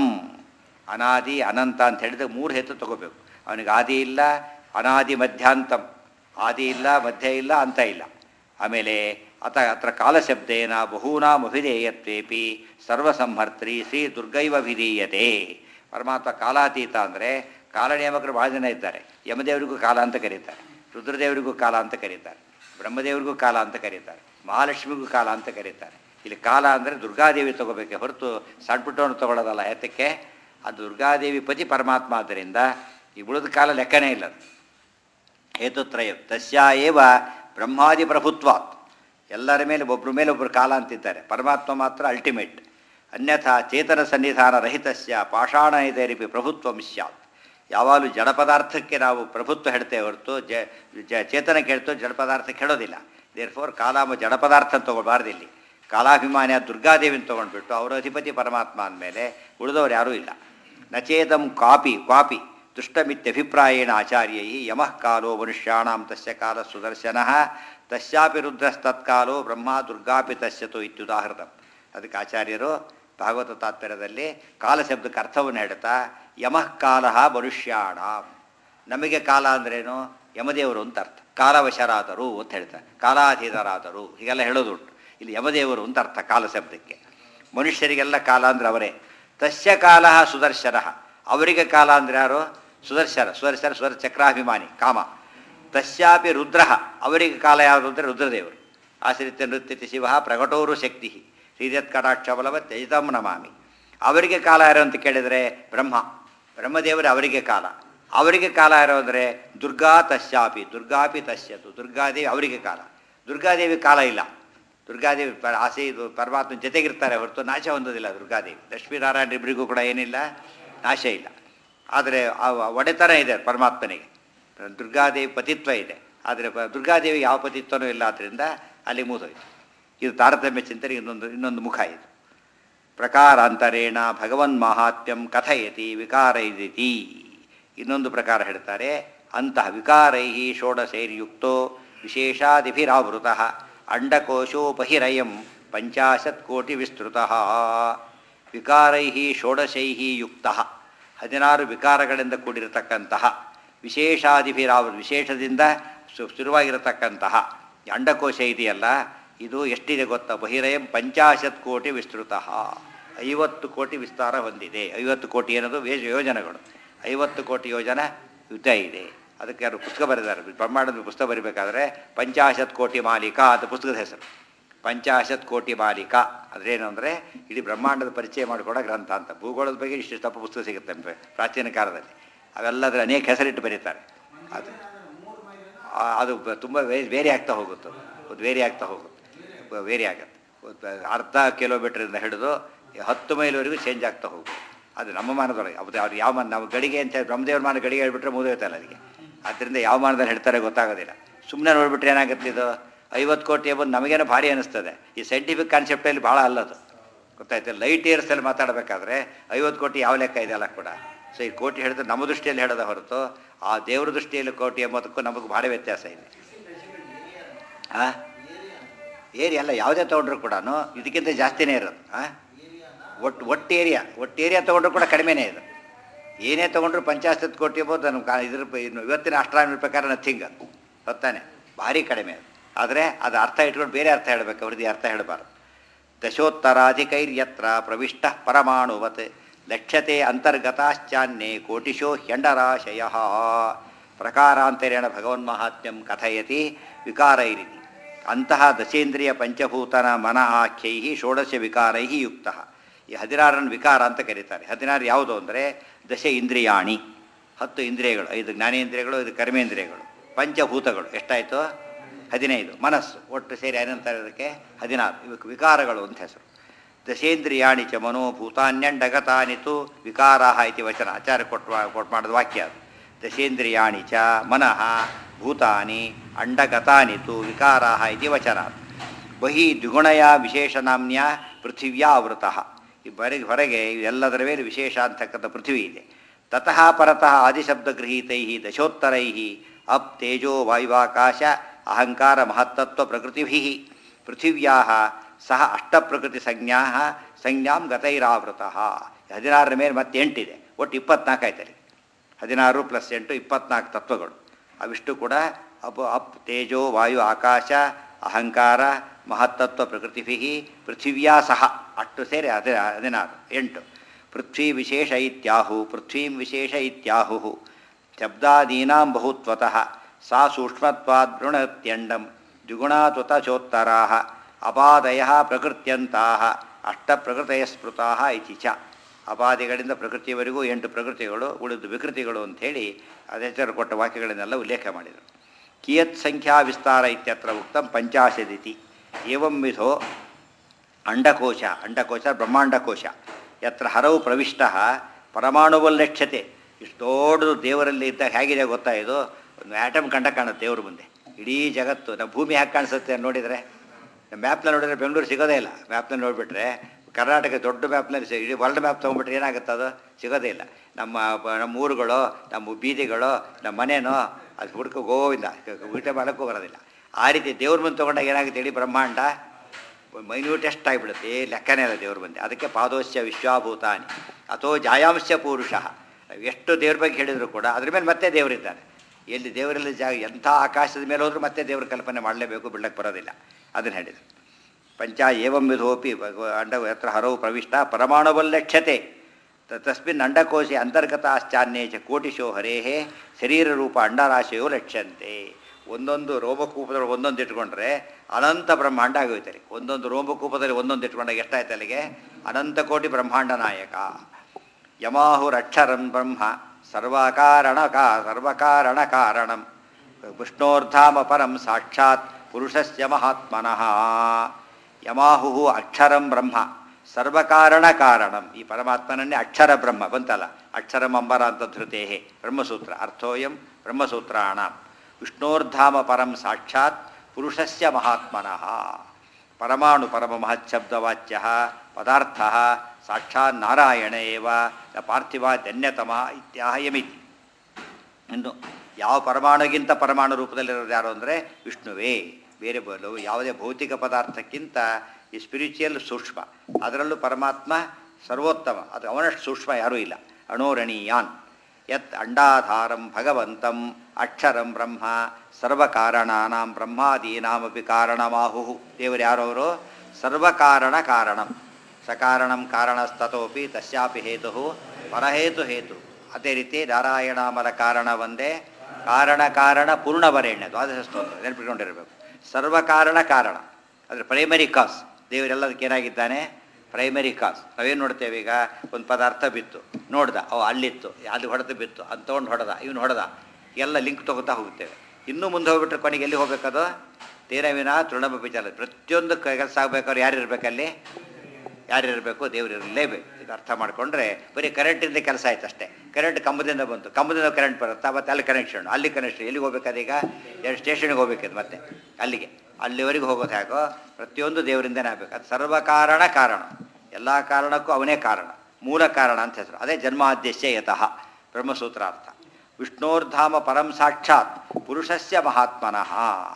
ಅನಾದಿ ಅನಂತ ಅಂತ ಹೇಳಿದ್ರೆ ಮೂರು ಹೇತು ತಗೋಬೇಕು ಅವನಿಗೆ ಆದಿ ಇಲ್ಲ ಅನಾದಿ ಮಧ್ಯಾಂತಂ ಆದಿ ಇಲ್ಲ ಮಧ್ಯ ಇಲ್ಲ ಅಂತ ಇಲ್ಲ ಆಮೇಲೆ ಅತ ಅತ್ರ ಕಾಲಶಬ್ದೇನ ಬಹೂನಾಮಭಿಧೇಯತ್ವೇಪಿ ಸರ್ವಸಂಹರ್ತ್ರಿ ಶ್ರೀ ದುರ್ಗೈವ ವಿಧೀಯತೆ ಪರಮಾತ್ಮ ಕಾಲಾತೀತ ಅಂದರೆ ಕಾಲನಿಯಮಕರು ಭಾಳ ಜನ ಇದ್ದಾರೆ ಯಮದೇವರಿಗೂ ಕಾಲ ಅಂತ ಕರೀತಾರೆ ರುದ್ರದೇವರಿಗೂ ಕಾಲ ಅಂತ ಕರೀತಾರೆ ಬ್ರಹ್ಮದೇವರಿಗೂ ಕಾಲ ಅಂತ ಕರೀತಾರೆ ಮಹಾಲಕ್ಷ್ಮಿಗೂ ಕಾಲ ಅಂತ ಕರೀತಾರೆ ಇಲ್ಲಿ ಕಾಲ ಅಂದರೆ ದುರ್ಗಾದೇವಿ ತಗೋಬೇಕೆ ಹೊರತು ಸಣ್ಣ ಪುಟ್ಟವನ್ನು ತಗೊಳ್ಳೋದಲ್ಲ ಯಾತಕ್ಕೆ ಅದು ದುರ್ಗಾದೇವಿ ಪತಿ ಪರಮಾತ್ಮ ಆದ್ದರಿಂದ ಈ ಉಳಿದ ಕಾಲ ಲೆಕ್ಕನೇ ಇಲ್ಲ ಅದು. ಹೇತುತ್ರಯ ತಸ್ಯಾ ಏವ ಬ್ರಹ್ಮಾದಿ ಪ್ರಭುತ್ವಾತ್ ಎಲ್ಲರ ಮೇಲೆ ಒಬ್ಬರ ಮೇಲೆ ಒಬ್ಬರು ಕಾಲ ಅಂತಿದ್ದಾರೆ ಪರಮಾತ್ಮ ಮಾತ್ರ ಅಲ್ಟಿಮೇಟ್ ಅನ್ಯಥಾ ಚೇತನ ಸನ್ನಿಧಾನ ರಹಿತಸ್ಯ ಪಾಷಾಣ ಇದರಿಪಿ ಪ್ರಭುತ್ವಂ ಸ್ಯಾತ್ ಯಾವಾಗಲೂ ಜಡ ಪದಾರ್ಥಕ್ಕೆ ನಾವು ಪ್ರಭುತ್ವ ಹೇಳ್ತೇವೆ ಹೊರತು ಜ ಜ ಚೇತನಕ್ಕೆ ಹೇಳ್ತು ಜಡ ಪದಾರ್ಥಕ್ಕೆ ಹೇಳೋದಿಲ್ಲ ದೇರ್ ಫೋರ್ ಕಾಲಾಮ ಜಡ ಪದಾರ್ಥ ತಗೊಳ್ಬಾರ್ದು ಇಲ್ಲಿ ಕಾಲಾಭಿಮಾನಿಯ ದುರ್ಗಾದೇವಿನ ತೊಗೊಂಡ್ಬಿಟ್ಟು ಅವರ ಅಧಿಪತಿ ಪರಮಾತ್ಮ ಅಂದಮೇಲೆ ಉಳಿದವರು ಯಾರೂ ಇಲ್ಲ ನಚೇದಂ ಕಾಪಿ ಕ್ವಾಪಿ ದುಷ್ಟಮಿತ್ಯಭಿಪ್ರಾಯೇಣ ಆಚಾರ್ಯೈ ಯಮಃ ಕಾಲೋ ಮನುಷ್ಯಾಣಾಂ ತಸ್ಯ ಕಾಲ ಸುದರ್ಶನ ತಸ್ಯಾಪಿ ರುದ್ರಸ್ತತ್ಕಾಲೋ ಬ್ರಹ್ಮ ದುರ್ಗಾಪಿ ತಸ್ಯತು ಇತ್ಯುದಾಹೃತಂ ಅದಕ್ಕೆ ಆಚಾರ್ಯರು ಭಾಗವತ ತಾತ್ಪರ್ಯದಲ್ಲಿ ಕಾಲ ಶಬ್ದಕ್ಕೆ ಅರ್ಥವನ್ನು ಹೇಳ್ತಾ ಯಮಃ ಕಾಲ ಮನುಷ್ಯಾಣಾಂ ನಮಗೆ ಕಾಲ ಅಂದ್ರೇನು ಯಮದೇವರು ಅಂತ ಅರ್ಥ ಕಾಲವಶರಾದರು ಅಂತ ಹೇಳ್ತಾರೆ ಕಾಲಾಧೀನರಾದರು ಹೀಗೆಲ್ಲ ಹೇಳೋದುಂಟು ಇಲ್ಲಿ ಯಮದೇವರು ಅಂತ ಅರ್ಥ ಕಾಲ ಶಬ್ದಕ್ಕೆ ಮನುಷ್ಯರಿಗೆಲ್ಲ ಕಾಲ ಅಂದ್ರೆ ಅವರೇ ತಸ್ಯ ಕಾಲ ಸುದರ್ಶನ ಅವರಿಗೆ ಕಾಲ ಅಂದ್ರೆ ಯಾರು ಸುದರ್ಶನ ಸುದರ್ಶನ ಸುದರ್ ಚಕ್ರಾಭಿಮಾನಿ ಕಾಮ ತಸ್ಯಾಪಿ ರುದ್ರ ಅವರಿಗೆ ಕಾಲ ಯಾವುದು ಅಂದರೆ ರುದ್ರದೇವರು ಆಶ್ರಿತ್ಯ ನೃತ್ಯತಿ ಶಿವ ಪ್ರಕಟೋರು ಶಕ್ತಿ ಶ್ರೀರತ್ ಕಟಾಕ್ಷ ಬಲವ ತ್ಯಜಿತಂ ನಮಾಮಿ ಅವರಿಗೆ ಕಾಲ ಯಾರು ಅಂತ ಕೇಳಿದರೆ ಬ್ರಹ್ಮ ಬ್ರಹ್ಮದೇವರು ಅವರಿಗೆ ಕಾಲ ಅವರಿಗೆ ಕಾಲ ಯಾರು ಅಂದರೆ ದುರ್ಗಾ ತಸ್ಯಾಪಿ ದುರ್ಗಾಪಿ ತಸ್ಯತು ದುರ್ಗಾದೇವಿ ಅವರಿಗೆ ಕಾಲ ದುರ್ಗಾದೇವಿ ಕಾಲ ಇಲ್ಲ ದುರ್ಗಾದೇವಿ ಪ- ಆಸೆ ಇದು ಪರಮಾತ್ಮನ ಜೊತೆಗಿರ್ತಾರೆ ಹೊರತು ನಾಶ ಹೊಂದೋದಿಲ್ಲ ದುರ್ಗಾದೇವಿ ಲಕ್ಷ್ಮೀನಾರಾಯಣ ಇಬ್ಬರಿಗೂ ಕೂಡ ಏನಿಲ್ಲ ನಾಶ ಇಲ್ಲ ಆದರೆ ಆ ಒಡೆತನ ಇದೆ ಪರಮಾತ್ಮನಿಗೆ ದುರ್ಗಾದೇವಿ ಪತಿತ್ವ ಇದೆ ಆದರೆ ಪ- ದುರ್ಗಾದೇವಿಗೆ ಯಾವ ಪತಿತ್ವನೂ ಇಲ್ಲ ಆದ್ದರಿಂದ ಅಲ್ಲಿ ಮುಗಿದೋಯ್ತು ಇದು ತಾರತಮ್ಯ ಚಿಂತನೆ ಇನ್ನೊಂದು ಇನ್ನೊಂದು ಮುಖ ಇದು ಪ್ರಕಾರಾಂತರೇಣ ಭಗವನ್ ಮಾಹಾತ್ಮ್ಯಂ ಕಥಯತಿ ವಿಕಾರೈದಿತಿ ಇನ್ನೊಂದು ಪ್ರಕಾರ ಹೇಳ್ತಾರೆ ಅಂತಹ ವಿಕಾರೈ ಷೋಡಶೈರ್ಯುಕ್ತೋ ವಿಶೇಷಾದಿಭಿರಾವೃತ ಅಂಡಕೋಶೋಪಹಿರಯಂ ಪಂಚಾಶತ್ ಕೋಟಿ ವಿಸ್ತೃತ ವಿಕಾರೈ ಷೋಡಶೈ ಯುಕ್ತ ಹದಿನಾರು ವಿಕಾರಗಳಿಂದ ಕೂಡಿರತಕ್ಕಂತಹ ವಿಶೇಷಾದಿಭಿರಾವೃತ ವಿಶೇಷದಿಂದ ಸು ಶುರುವಾಗಿರತಕ್ಕಂತಹ ಈ ಅಂಡಕೋಶ ಇದೆಯಲ್ಲ ಇದು ಎಷ್ಟಿದೆ ಗೊತ್ತಾ ಬಹಿರಯಂ ಪಂಚಾಶತ್ ಕೋಟಿ ವಿಸ್ತೃತ ಐವತ್ತು ಕೋಟಿ ವಿಸ್ತಾರ ಹೊಂದಿದೆ ಐವತ್ತು ಕೋಟಿ ಏನದು ವೇಜ ಯೋಜನೆಗಳು ಐವತ್ತು ಕೋಟಿ ಯೋಜನೆ ಯುದ್ಧ ಇದೆ ಅದಕ್ಕೆ ಯಾರು ಪುಸ್ತಕ ಬರೆದಾರೆ ಬ್ರಹ್ಮಾಂಡದ ಪುಸ್ತಕ ಬರಿಬೇಕಾದ್ರೆ ಪಂಚಾಶತ್ ಕೋಟಿ ಮಾಲೀಕ ಅಂತ ಪುಸ್ತಕದ ಹೆಸರು ಪಂಚಾಶತ್ ಕೋಟಿ ಮಾಲೀಕ ಅದ್ರೇನು ಅಂದರೆ ಇಡೀ ಬ್ರಹ್ಮಾಂಡದ ಪರಿಚಯ ಮಾಡಿಕೊಡೋ ಗ್ರಂಥ ಅಂತ ಭೂಗೋಳದ ಬಗ್ಗೆ ಇಷ್ಟು ತಪ್ಪು ಪುಸ್ತಕ ಸಿಗುತ್ತೆ ನಮಗೆ ಪ್ರಾಚೀನ ಕಾಲದಲ್ಲಿ ಅವೆಲ್ಲದರ ಅನೇಕ ಹೆಸರಿಟ್ಟು ಬರೀತಾರೆ ಅದು ಆ, ಅದು ಬ- ತುಂಬ ವೇ- ವೇರಿ ಆಗ್ತಾ ಹೋಗುತ್ತೆ ಅದು. ಅದು ವೇರಿ ಆಗ್ತಾ ಹೋಗುತ್ತೆ ಬ- ವೇರಿ ಆಗುತ್ತೆ ಒಂದು ಅರ್ಧ ಕಿಲೋಮೀಟ್ರಿಂದ ಹಿಡಿದು ಹತ್ತು ಮೈಲ್ವರೆಗೂ ಚೇಂಜ್ ಆಗ್ತಾ ಹೋಗುತ್ತೆ ಅದು ನಮ್ಮ ಮಾನದೊಳಗೆ ಅದು ಅವ್ರು ಯಾವ ಮಾನ ನಾವು ಗಡಿಗೆ ಅಂತ ಹೇಳಿ ಬ್ರಹ್ಮದೇವ್ರ ಮಾನ ಗಡಿಗೆ ಹೇಳ್ಬಿಟ್ರೆ ಮುಗಿದೋಯ್ತಲ್ಲ ಅದಕ್ಕೆ ಅದರಿಂದ ಯಾವ ಮಾನದಲ್ಲಿ ಹೇಳ್ತಾರೆ ಗೊತ್ತಾಗೋದಿಲ್ಲ ಸುಮ್ಮನೆ ನೋಡ್ಬಿಟ್ರೆ ಏನಾಗುತ್ತೆ ಇದು ಐವತ್ತು ಕೋಟಿ ಬಂದು ನಮಗೇನೋ ಭಾರಿ ಅನಿಸ್ತದೆ ಈ ಸೈಂಟಿಫಿಕ್ ಕಾನ್ಸೆಪ್ಟಲ್ಲಿ ಭಾಳ ಅಲ್ಲದು ಗೊತ್ತಾಯ್ತು ಲೈಟ್ ಇಯರ್ಸಲ್ಲಿ ಮಾತಾಡಬೇಕಾದ್ರೆ ಐವತ್ತು ಕೋಟಿ ಯಾವ ಲೆಕ್ಕ ಇದೆಲ್ಲ ಕೂಡ ಸೊ ಈ ಕೋಟಿ ಹೇಳಿದ್ರೆ ನಮ್ಮ ದೃಷ್ಟಿಯಲ್ಲಿ ಹೇಳೋದ ಹೊರತು ಆ ದೇವ್ರ ದೃಷ್ಟಿಯಲ್ಲಿ ಕೋಟಿ ಎಂಬುದಕ್ಕೂ ನಮಗೆ ಭಾಳ ವ್ಯತ್ಯಾಸ ಇದೆ ಹಾಂ ಏರಿಯಾ ಅಲ್ಲ ಯಾವುದೇ ತೊಗೊಂಡ್ರು ಕೂಡ ಇದಕ್ಕಿಂತ ಜಾಸ್ತಿನೇ ಇರೋದು ಹಾಂ ಒಟ್ಟು ಒಟ್ಟು ಏರಿಯಾ ಒಟ್ಟು ಏರಿಯಾ ತೊಗೊಂಡ್ರು ಕೂಡ ಕಡಿಮೆನೇ ಇದು ಏನೇ ತೊಗೊಂಡ್ರು ಪಂಚಾಶತ್ ಕೋಟಿ ಎಂಬುದು ನಮ್ಮ ಕಾ ಇದ್ರ ಪ- ಇನ್ನು ಇವತ್ತಿನ ಅಷ್ಟ್ರಾಮಿ ಪ್ರಕಾರ ನಥಿಂಗ್ ಅದು ಗೊತ್ತಾನೆ ಭಾರಿ ಕಡಿಮೆ ಅದು ಆದರೆ ಅದು ಅರ್ಥ ಇಟ್ಕೊಂಡು ಬೇರೆ ಅರ್ಥ ಹೇಳಬೇಕು ಅವ್ರದ್ದು ಈ ಅರ್ಥ ಹೇಳಬಾರ್ದು ದಶೋತ್ತರಾಧಿಕೈರ್ಯತ್ರ ಪ್ರವಿಷ್ಟ ಪರಮಾಣುವತ್ ಲಕ್ಷ್ಯತೆ ಅಂತರ್ಗತಾಶ್ಚಾನ್ಯೇ ಕೋಟಿಶೋ ಹ್ಯಂಡರಾಶಯ ಪ್ರಕಾರಾಂತರೇಣ ಭಗವನ್ಮಾಹಾತ್ಮ್ಯಂ ಕಥಯತಿ ವಿಕಾರೈರಿತಿ ಅಂತಹ ದಶೇಂದ್ರಿಯ ಪಂಚಭೂತನ ಮನ ಆಖ್ಯೈ ಷೋಡಶ ವಿಕಾರೈ ಯುಕ್ತ ಈ ಹದಿನಾರನ್ನು ವಿಕಾರ ಅಂತ ಕರೀತಾರೆ ಹದಿನಾರು ಯಾವುದು ಅಂದರೆ ದಶ ಇಂದ್ರಿಯಾಣಿ ಹತ್ತು ಇಂದ್ರಿಯಗಳು ಐದು ಜ್ಞಾನೇಂದ್ರಿಯಗಳು ಐದು ಕರ್ಮೇಂದ್ರಿಯಗಳು ಪಂಚಭೂತಗಳು ಎಷ್ಟಾಯಿತು ಹದಿನೈದು ಮನಸ್ಸು ಒಟ್ಟು ಸೇರಿ ಏನಂತಾರೆ ಅದಕ್ಕೆ ಹದಿನಾರು ಇವಕ್ಕೆ ವಿಕಾರಗಳು ಅಂತ ಹೆಸರು ದಶೇಂದ್ರಿಯಾಣಿ ಚ ಮನೋಭೂತಾನ್ಯಂಡಗತಾನಿ ತು ವಿಕಾರಾಹ ಇತಿ ವಚನ ಆಚಾರ್ಯ ಕೊಟ್ಟು ಕೊಟ್ಟು ಮಾಡಿದ ವಾಕ್ಯ ಅದು ದಶೇಂದ್ರಿಯಾಣಿ ಚ ಮನಃ ಭೂತಾನಿ ಅಂಡಗತಾನಿ ತು ವಿಕಾರಾಹ ಇತಿ ವಚನ ಬಹಿ ದ್ವಿಗುಣಯ ವಿಶೇಷನಾಮ್ಯ ಪೃಥಿವ್ಯಾ ಆವೃತಃ ಈ ಬರೆಗೆ ಹೊರಗೆ ಎಲ್ಲದರ ಮೇಲೆ ವಿಶೇಷ ಅಂತಕ್ಕಂಥ ಪೃಥ್ವಿ ಇದೆ ತತಃ ಪರತಃ ಆದಿಶಬ್ದಗೃಹೀತೈ ದಶೋತ್ತರೈ ಅಪ್ ತೇಜೋ ವಾಯುವಾಕಾಶ ಅಹಂಕಾರ ಮಹತ್ತತ್ವ ಪ್ರಕೃತಿಭಿ ಪೃಥಿವ್ಯಾ ಸಹ ಅಷ್ಟಪ್ರಕೃತಿ ಸಂಜ್ಞಾ ಸಂಜ್ಞಾಂ ಗತೈರಾವೃತಃ ಹದಿನಾರರ ಮೇಲೆ ಮತ್ತೆ ಎಂಟಿದೆ ಒಟ್ಟು ಇಪ್ಪತ್ನಾಲ್ಕು ಆಯ್ತಲ್ಲಿ ಹದಿನಾರು ಪ್ಲಸ್ ಎಂಟು ಇಪ್ಪತ್ನಾಲ್ಕು ತತ್ವಗಳು ಅವಿಷ್ಟು ಕೂಡ ಅಪ್ ಅಪ್ ತೇಜೋ ವಾಯು ಆಕಾಶ ಅಹಂಕಾರ ಮಹತ್ತತ್ವ ಪ್ರಕೃತಿಭಿ ಪೃಥಿವ್ಯಾ ಸಹ ಅಷ್ಟು ಸೇರಿ ಹದಿ ಹದಿನಾರು ಎಂಟು ಪೃಥ್ವಿ ವಿಶೇಷ ಇತ್ಯಾಹು ಪೃಥ್ವೀಂ ವಿಶೇಷ ಇತ್ಯಾಹು ಶಬ್ದಾದೀನಾಂ ಬಹುತ್ವತಃ ಸಾ ಸೂಕ್ಷ್ಮತ್ವಾದ್ ಬೃಣತ್ಯಂಡಂ ದ್ವಿಗುಣಾತ್ವತಚೋತ್ತರಾ ಅಪಾದಯ ಪ್ರಕೃತ್ಯಂತಹ ಅಷ್ಟಪ್ರಕೃತಯ ಸ್ಮೃತಾ ಇತಿ ಚ ಅಪಾದಿಗಳಿಂದ ಪ್ರಕೃತಿಯವರೆಗೂ ಎಂಟು ಪ್ರಕೃತಿಗಳು ಉಳಿದು ವಿಕೃತಿಗಳು ಅಂಥೇಳಿ ಅದೆಚ್ಚರ ಕೊಟ್ಟ ವಾಕ್ಯಗಳನ್ನೆಲ್ಲ ಉಲ್ಲೇಖ ಮಾಡಿದರು ಕಿಯತ್ ಸಂಖ್ಯಾ ವಿಸ್ತಾರ ಇತ್ಯತ್ರ ಉಕ್ತಂ ಪಂಚಾಶದಿತಿ ಏವಂ ವಿಧೋ ಅಂಡಕೋಶ ಅಂಡಕೋಶ ಬ್ರಹ್ಮಾಂಡಕೋಶ ಯತ್ರ ಹರವು ಪ್ರವಿಷ್ಟ ಪರಮಾಣುವಲ್ಲಕ್ಷತೆ ಇಷ್ಟು ದೊಡ್ಡದು ದೇವರಲ್ಲಿ ಇದ್ದಾಗ ಹೇಗಿದೆ ಗೊತ್ತಾ ಇದು ಒಂದು ಆಟಮ್ ಕಂಡ ಕಾಣುತ್ತೆ ದೇವ್ರ ಮುಂದೆ ಇಡೀ ಜಗತ್ತು ನಮ್ಮ ಭೂಮಿ ಹಾಗೆ ಕಾಣಿಸುತ್ತೆ ನೋಡಿದರೆ ಮ್ಯಾಪ್ನಲ್ಲಿ ನೋಡಿದರೆ ಬೆಂಗಳೂರು ಸಿಗೋದೇ ಇಲ್ಲ ಮ್ಯಾಪ್ನಲ್ಲಿ ನೋಡಿಬಿಟ್ರೆ ಕರ್ನಾಟಕ ದೊಡ್ಡ ಮ್ಯಾಪ್ನಲ್ಲಿ ಸಿ- ಇಡೀ ವರ್ಲ್ಡ್ ಮ್ಯಾಪ್ ತೊಗೊಂಡ್ಬಿಟ್ರೆ ಏನಾಗುತ್ತೆ ಅದು ಸಿಗೋದೇ ಇಲ್ಲ ನಮ್ಮ ಬ- ನಮ್ಮ ಊರುಗಳು ನಮ್ಮ ಬೀದಿಗಳು ನಮ್ಮ ಮನೇನೋ ಅದು ಹುಡ್ಕೋ ಗೋವಿಂದ ಊಟ ಮಾಡೋಕ್ಕೂ ಬರೋದಿಲ್ಲ ಆ ರೀತಿ ದೇವ್ರ ಮುಂದೆ ತೊಗೊಂಡಾಗ ಏನಾಗುತ್ತೆ ಇಡೀ ಬ್ರಹ್ಮಾಂಡ ಮೈನ್ಯೂಟೆಸ್ಟ್ ಆಗಿಬಿಡುತ್ತೆ ಏ ಲೆಕ್ಕನೇ ಇಲ್ಲ ದೇವ್ರ ಬಂದೆ ಅದಕ್ಕೆ ಪಾದೋಶ್ಯ ವಿಶ್ವಾಭೂತಾನಿ ಅಥವಾ ಜಾಯಾಂಶ ಪುರುಷ ಎಷ್ಟು ದೇವ್ರ ಬಗ್ಗೆ ಹೇಳಿದ್ರು ಕೂಡ ಅದ್ರ ಮೇಲೆ ಮತ್ತೆ ದೇವರಿದ್ದಾನೆ ಎಲ್ಲಿ ದೇವರಲ್ಲಿ ಜಾಗ ಎಂಥ ಆಕಾಶದ ಮೇಲೆ ಹೋದ್ರೂ ಮತ್ತೆ ದೇವ್ರ ಕಲ್ಪನೆ ಮಾಡಲೇಬೇಕು ಬಿಡ್ಲಕ್ಕೆ ಬರೋದಿಲ್ಲ ಅದನ್ನು ಹೇಳಿದರು ಪಂಚ ಏವಂ ವಿಧೋಪಿ ಭಗವ ಅಂಡ ಯತ್ರ ಹರವು ಪ್ರವಿಷ್ಟ ಪರಮಾಣುವಲ್ಲಕ್ಷತೆ ತ- ತಸ್ಮಿನ್ ಅಂಡಕೋಶೆ ಅಂತರ್ಗತಾಶ್ಚಾನ್ಯೇ ಚ ಕೋಟಿಶೋ ಹರೇಃ ಶರೀರರೂಪ ಅಂಡರಾಶಿಯೋ ಲಕ್ಷ್ಯಂತೆ ಒಂದೊಂದು ರೋಮಕೂಪದಲ್ಲಿ ಒಂದೊಂದು ಇಟ್ಕೊಂಡ್ರೆ ಅನಂತ ಬ್ರಹ್ಮಾಂಡ ಆಗೋಯ್ತಾರೆ ಒಂದೊಂದು ರೋಮಕೂಪದಲ್ಲಿ ಒಂದೊಂದು ಇಟ್ಕೊಂಡಾಗ ಎಷ್ಟಾಯ್ತು ಅಲ್ಲಿಗೆ ಅನಂತ ಕೋಟಿ ಬ್ರಹ್ಮಾಂಡ ನಾಯಕ ಯಮಾಹುರಕ್ಷರಂ ಬ್ರಹ್ಮ ಸರ್ವಕಾರಣ ಕಾ ಸರ್ವಕಾರಣ ಕಾರಣಂ ವಿಷ್ಣೋರ್ಧಾಮ ಪರಂ ಸಾಕ್ಷಾತ್ ಪುರುಷಸ್ಯ ಮಹಾತ್ಮನಃ ಯಮಾಹು ಅಕ್ಷರಂ ಬ್ರಹ್ಮ ಸರ್ವಕಾರಣ ಕಾರಣಂ ಈ ಪರಮಾತ್ಮನನ್ನೇ ಅಕ್ಷರ ಬ್ರಹ್ಮ ಬಂತಲ್ಲ ಅಕ್ಷರಂ ಅಂಬರ ಅಂತ ಧೃತೇ ಬ್ರಹ್ಮಸೂತ್ರ ಅರ್ಥೋಯಂ ಬ್ರಹ್ಮಸೂತ್ರಾಣ ವಿಷ್ಣೋರ್ಧಾಮ ಪರಂ ಸಾಕ್ಷಾತ್ ಪುರುಷಸ್ಯ ಮಹಾತ್ಮನಃ ಪರಮಾಣು ಪರಮ ಮಹಚ್ಛಬ್ದವಾಚ್ಯ ಪದಾರ್ಥ ಸಾಕ್ಷಾತ್ ನಾರಾಯಣ ಏವ ನ ಪಾರ್ಥಿವಾದ್ಯನ್ಯತಮ ಇತ್ಯಾಹಯಮಿತಿ ಇನ್ನು ಯಾವ ಪರಮಾಣುಗಿಂತ ಪರಮಾಣು ರೂಪದಲ್ಲಿರೋದು ಯಾರು ಅಂದರೆ ವಿಷ್ಣುವೇ ಬೇರೆ ಬಲು ಯಾವುದೇ ಭೌತಿಕ ಪದಾರ್ಥಕ್ಕಿಂತ ಈ ಸ್ಪಿರಿಚುವಲ್ ಸೂಕ್ಷ್ಮ ಅದರಲ್ಲೂ ಪರಮಾತ್ಮ ಸರ್ವೋತ್ತಮ ಅದು ಅವನಷ್ಟು ಸೂಕ್ಷ್ಮ ಯಾರೂ ಇಲ್ಲ ಅಣೋರಣೀಯಾನ್ ಯತ್ ಅಂಡಾಧಾರಂ ಭಗವಂತಂ ಅಕ್ಷರಂ ಬ್ರಹ್ಮ ಸರ್ವಕಾರಣಾನಾಂ ಬ್ರಹ್ಮಾದೀನಾಮಪಿ ಕಾರಣಮಾಹು ದೇವರು ಯಾರವರು ಸರ್ವಕಾರಣ ಕಾರಣಂ ಸಕಾರಣಂ ಕಾರಣಸ್ತತೋಪಿ ತಸ್ಯಾಪಿ ಹೇತು ಪರಹೇತು ಹೇತು ಅದೇ ರೀತಿ ನಾರಾಯಣಾಮರ ಕಾರಣ ಒಂದೇ ಕಾರಣ ಕಾರಣ ಪೂರ್ಣವರೇಣ್ಯ ದ್ವಾದಶ ಸ್ತೋತ್ರ ನೆನಪಿಟ್ಕೊಂಡಿರಬೇಕು ಸರ್ವಕಾರಣ ಕಾರಣ ಅಂದರೆ ಪ್ರೈಮರಿ ಕಾಸ್ ದೇವರೆಲ್ಲದಕ್ಕೆ ಏನಾಗಿದ್ದಾನೆ ಪ್ರೈಮರಿ ಕಾಸ್ ನಾವೇನು ನೋಡ್ತೇವೆ ಈಗ ಒಂದು ಪದಾರ್ಥ ಬಿತ್ತು ನೋಡ್ದ ಅವು ಅಲ್ಲಿತ್ತು ಅಲ್ಲಿ ಹೊಡೆದು ಬಿತ್ತು ಅದು ತೊಗೊಂಡು ಹೊಡೆದ ಇವನು ಹೊಡೆದ ಎಲ್ಲ ಲಿಂಕ್ ತಗೋತಾ ಹೋಗ್ತೇವೆ ಇನ್ನೂ ಮುಂದೆ ಹೋಗ್ಬಿಟ್ರೆ ಕೊನೆಗೆ ಎಲ್ಲಿ ಹೋಗ್ಬೇಕದು ತೀರವಿನ ತೃಣಭಿ ಚಲ ಪ್ರತಿಯೊಂದು ಕೆಲಸ ಆಗ್ಬೇಕಾದ್ರೆ ಯಾರು ಇರಬೇಕಲ್ಲಿ ಯಾರು ಇರಬೇಕು ದೇವ್ರು ಇರಲೇಬೇಕು ಇದು ಅರ್ಥ ಮಾಡಿಕೊಂಡ್ರೆ ಬರೀ ಕರೆಂಟಿಂದ ಕೆಲಸ ಆಯ್ತು ಅಷ್ಟೇ ಕರೆಂಟ್ ಕಂಬದಿಂದ ಬಂತು ಕಂಬದಿಂದ ಕರೆಂಟ್ ಬರುತ್ತೆ ಮತ್ತೆ ಅಲ್ಲಿ ಕನೆಕ್ಷನ್ ಅಲ್ಲಿ ಕನೆಕ್ಷನ್ ಎಲ್ಲಿಗೆ ಹೋಗ್ಬೇಕದೀಗ ಎರಡು ಸ್ಟೇಷನ್ಗೆ ಹೋಗ್ಬೇಕದು ಮತ್ತೆ ಅಲ್ಲಿಗೆ ಅಲ್ಲಿವರೆಗೆ ಹೋಗೋದು ಹೇಗೋ ಪ್ರತಿಯೊಂದು ದೇವರಿಂದನೇ ಆಗಬೇಕು ಅದು ಸರ್ವಕಾರಣ ಕಾರಣ ಎಲ್ಲ ಕಾರಣಕ್ಕೂ ಅವನೇ ಕಾರಣ ಮೂಲ ಕಾರಣ ಅಂತ ಹೆಸರು ಅದೇ ಜನ್ಮಾದ್ಯಶ್ಯ ಯತಃ ಬ್ರಹ್ಮಸೂತ್ರಾರ್ಥ ವಿಷ್ಣೋರ್ಧಾಮ ಪರಂ ಸಾಕ್ಷಾತ್ ಪುರುಷಸ್ಯ ಮಹಾತ್ಮನಃ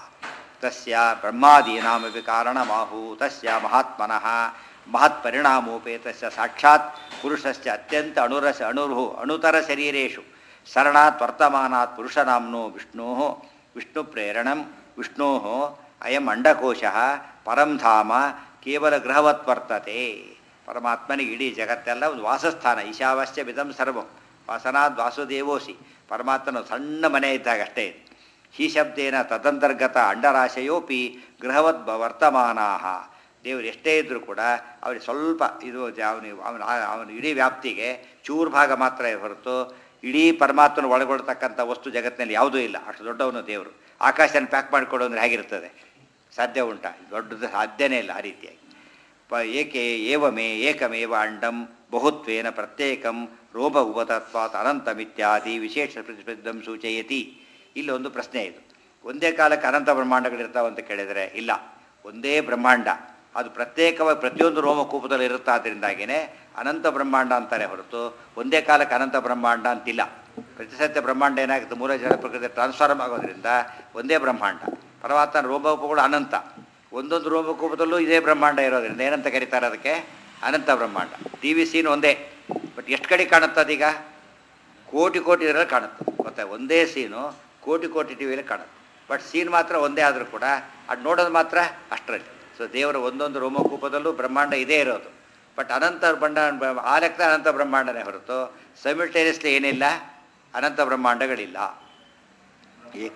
ತಸ್ಯ ಬ್ರಹ್ಮಾದೀನಾಮಪಿ ಕಾರಣಮಾಹು ತಸ್ಯ ಮಹಾತ್ಮನಃ ಮಹತ್ಪರಿಣಾಮೋಪೇತಸ್ಯ ಸಾಕ್ಷಾತ್ ಪುರುಷಸ್ಯ ಅತ್ಯಂತ ಅಣುರಸ ಅಣುರು ಅಣುತರ ಶರೀರೇಶು ಶರಣಾತ್ ವರ್ತಮಾನಾತ್ ಪುರುಷನಾಮ್ನೋ ವಿಷ್ಣೋ ವಿಷ್ಣು ಪ್ರೇರಣಂ ವಿಷ್ಣೋ ಅಯಂ ಅಂಡಕೋಶ ಪರಂ ಧಾಮ ಕೇವಲ ಗೃಹವತ್ ವರ್ತತೆ ಪರಮಾತ್ಮನಿಗೆ ಇಡೀ ಜಗತ್ತೆಲ್ಲ ಒಂದು ವಾಸಸ್ಥಾನ ಈಶಾವಾಸ್ಯ ವಿಧಂ ಸರ್ವಂ ವಾಸನಾದ್ ವಾಸುದೇವೋಸಿ ಪರಮಾತ್ಮನ ಸಣ್ಣ ಮನೆ ಇದ್ದಾಗ ಅಷ್ಟೇ ಇದೆ ಹಿ ಶಬ್ದೇನ ತದಂತರ್ಗತ ಅಂಡರಾಶಯೋಪಿ ಗೃಹವದ್ ಬ- ವರ್ತಮಾನಾಹ ದೇವರು ಎಷ್ಟೇ ಇದ್ದರೂ ಕೂಡ ಅವ್ರಿಗೆ ಸ್ವಲ್ಪ ಇದು ಅವನು ಅವನ ಅವನ ಇಡೀ ವ್ಯಾಪ್ತಿಗೆ ಚೂರು ಭಾಗ ಮಾತ್ರ ಹೊರತು ಇಡೀ ಪರಮಾತ್ಮನ ಒಳಗೊಳ್ತಕ್ಕಂಥ ವಸ್ತು ಜಗತ್ತಿನಲ್ಲಿ ಯಾವುದೂ ಇಲ್ಲ ಅಷ್ಟು ದೊಡ್ಡವನು ದೇವರು ಆಕಾಶನ ಪ್ಯಾಕ್ ಮಾಡಿಕೊಡು ಅಂದರೆ ಹೇಗಿರ್ತದೆ ಸಾಧ್ಯ ಉಂಟಾ ದೊಡ್ಡದು ಸಾಧ್ಯನೇ ಇಲ್ಲ ಆ ರೀತಿಯಾಗಿ ಪ ಏಕೆ ಏವಮೇ ಏಕಮೇವ ಅಂಡಂ ಬಹುತ್ವೇನ ಪ್ರತ್ಯೇಕಂ ರೋಮ ಉಪತತ್ವಾತ್ ಅನಂತಮಿತ್ಯಾದಿ ವಿಶೇಷ ಪ್ರತಿಪದಂ ಸೂಚಯತಿ ಇಲ್ಲಿ ಒಂದು ಪ್ರಶ್ನೆ ಇದು ಒಂದೇ ಕಾಲಕ್ಕೆ ಅನಂತ ಬ್ರಹ್ಮಾಂಡಗಳಿರ್ತಾವೆ ಅಂತ ಕೇಳಿದರೆ ಇಲ್ಲ ಒಂದೇ ಬ್ರಹ್ಮಾಂಡ ಅದು ಪ್ರತ್ಯೇಕವಾಗಿ ಪ್ರತಿಯೊಂದು ರೋಮಕೂಪದಲ್ಲಿ ಇರುತ್ತೆ ಆದ್ದರಿಂದಾಗಿಯೇ ಅನಂತ ಬ್ರಹ್ಮಾಂಡ ಅಂತಾರೆ ಹೊರತು ಒಂದೇ ಕಾಲಕ್ಕೆ ಅನಂತ ಬ್ರಹ್ಮಾಂಡ ಅಂತಿಲ್ಲ ಪ್ರತಿ ಸತ್ಯ ಬ್ರಹ್ಮಾಂಡ ಏನಾಗುತ್ತೆ ಮೂಲ ಜಡ ಪ್ರಕೃತಿ ಟ್ರಾನ್ಸ್ಫಾರ್ಮ್ ಆಗೋದ್ರಿಂದ ಒಂದೇ ಬ್ರಹ್ಮಾಂಡ ಪರಮಾತ್ಮನ ರೋಮಕೂಪಗಳು ಅನಂತ ಒಂದೊಂದು ರೋಮಕೂಪದಲ್ಲೂ ಇದೇ ಬ್ರಹ್ಮಾಂಡ ಇರೋದ್ರಿಂದ ಏನಂತ ಕರೀತಾರೆ ಅದಕ್ಕೆ ಅನಂತ ಬ್ರಹ್ಮಾಂಡ ಟಿ ವಿ ಸೀನ್ ಒಂದೇ ಬಟ್ ಎಷ್ಟು ಕಡೆ ಕಾಣುತ್ತೆ ಅದೀಗ ಕೋಟಿ ಕೋಟಿ ಇದರಲ್ಲಿ ಕಾಣುತ್ತೆ ಗೊತ್ತಾ ಒಂದೇ ಸೀನು ಕೋಟಿ ಕೋಟಿ ಟಿ ವಿಯಲ್ಲಿ ಕಾಣುತ್ತೆ ಬಟ್ ಸೀನ್ ಮಾತ್ರ ಒಂದೇ ಆದರೂ ಕೂಡ ಅದು ನೋಡೋದು ಮಾತ್ರ ಅಷ್ಟರಲ್ಲಿ ಸೊ ದೇವರ ಒಂದೊಂದು ರೋಮಕೂಪದಲ್ಲೂ ಬ್ರಹ್ಮಾಂಡ ಇದೇ ಇರೋದು ಬಟ್ ಅನಂತ ಬ್ರಹ್ಮಾಂಡ ಆ ಲೆಕ್ಕದ ಅನಂತ ಬ್ರಹ್ಮಾಂಡನೇ ಹೊರತು ಸೈಮಿಲ್ಟೇನಿಯಸ್ಲಿ ಏನಿಲ್ಲ ಅನಂತ ಬ್ರಹ್ಮಾಂಡಗಳಿಲ್ಲ ಏಕ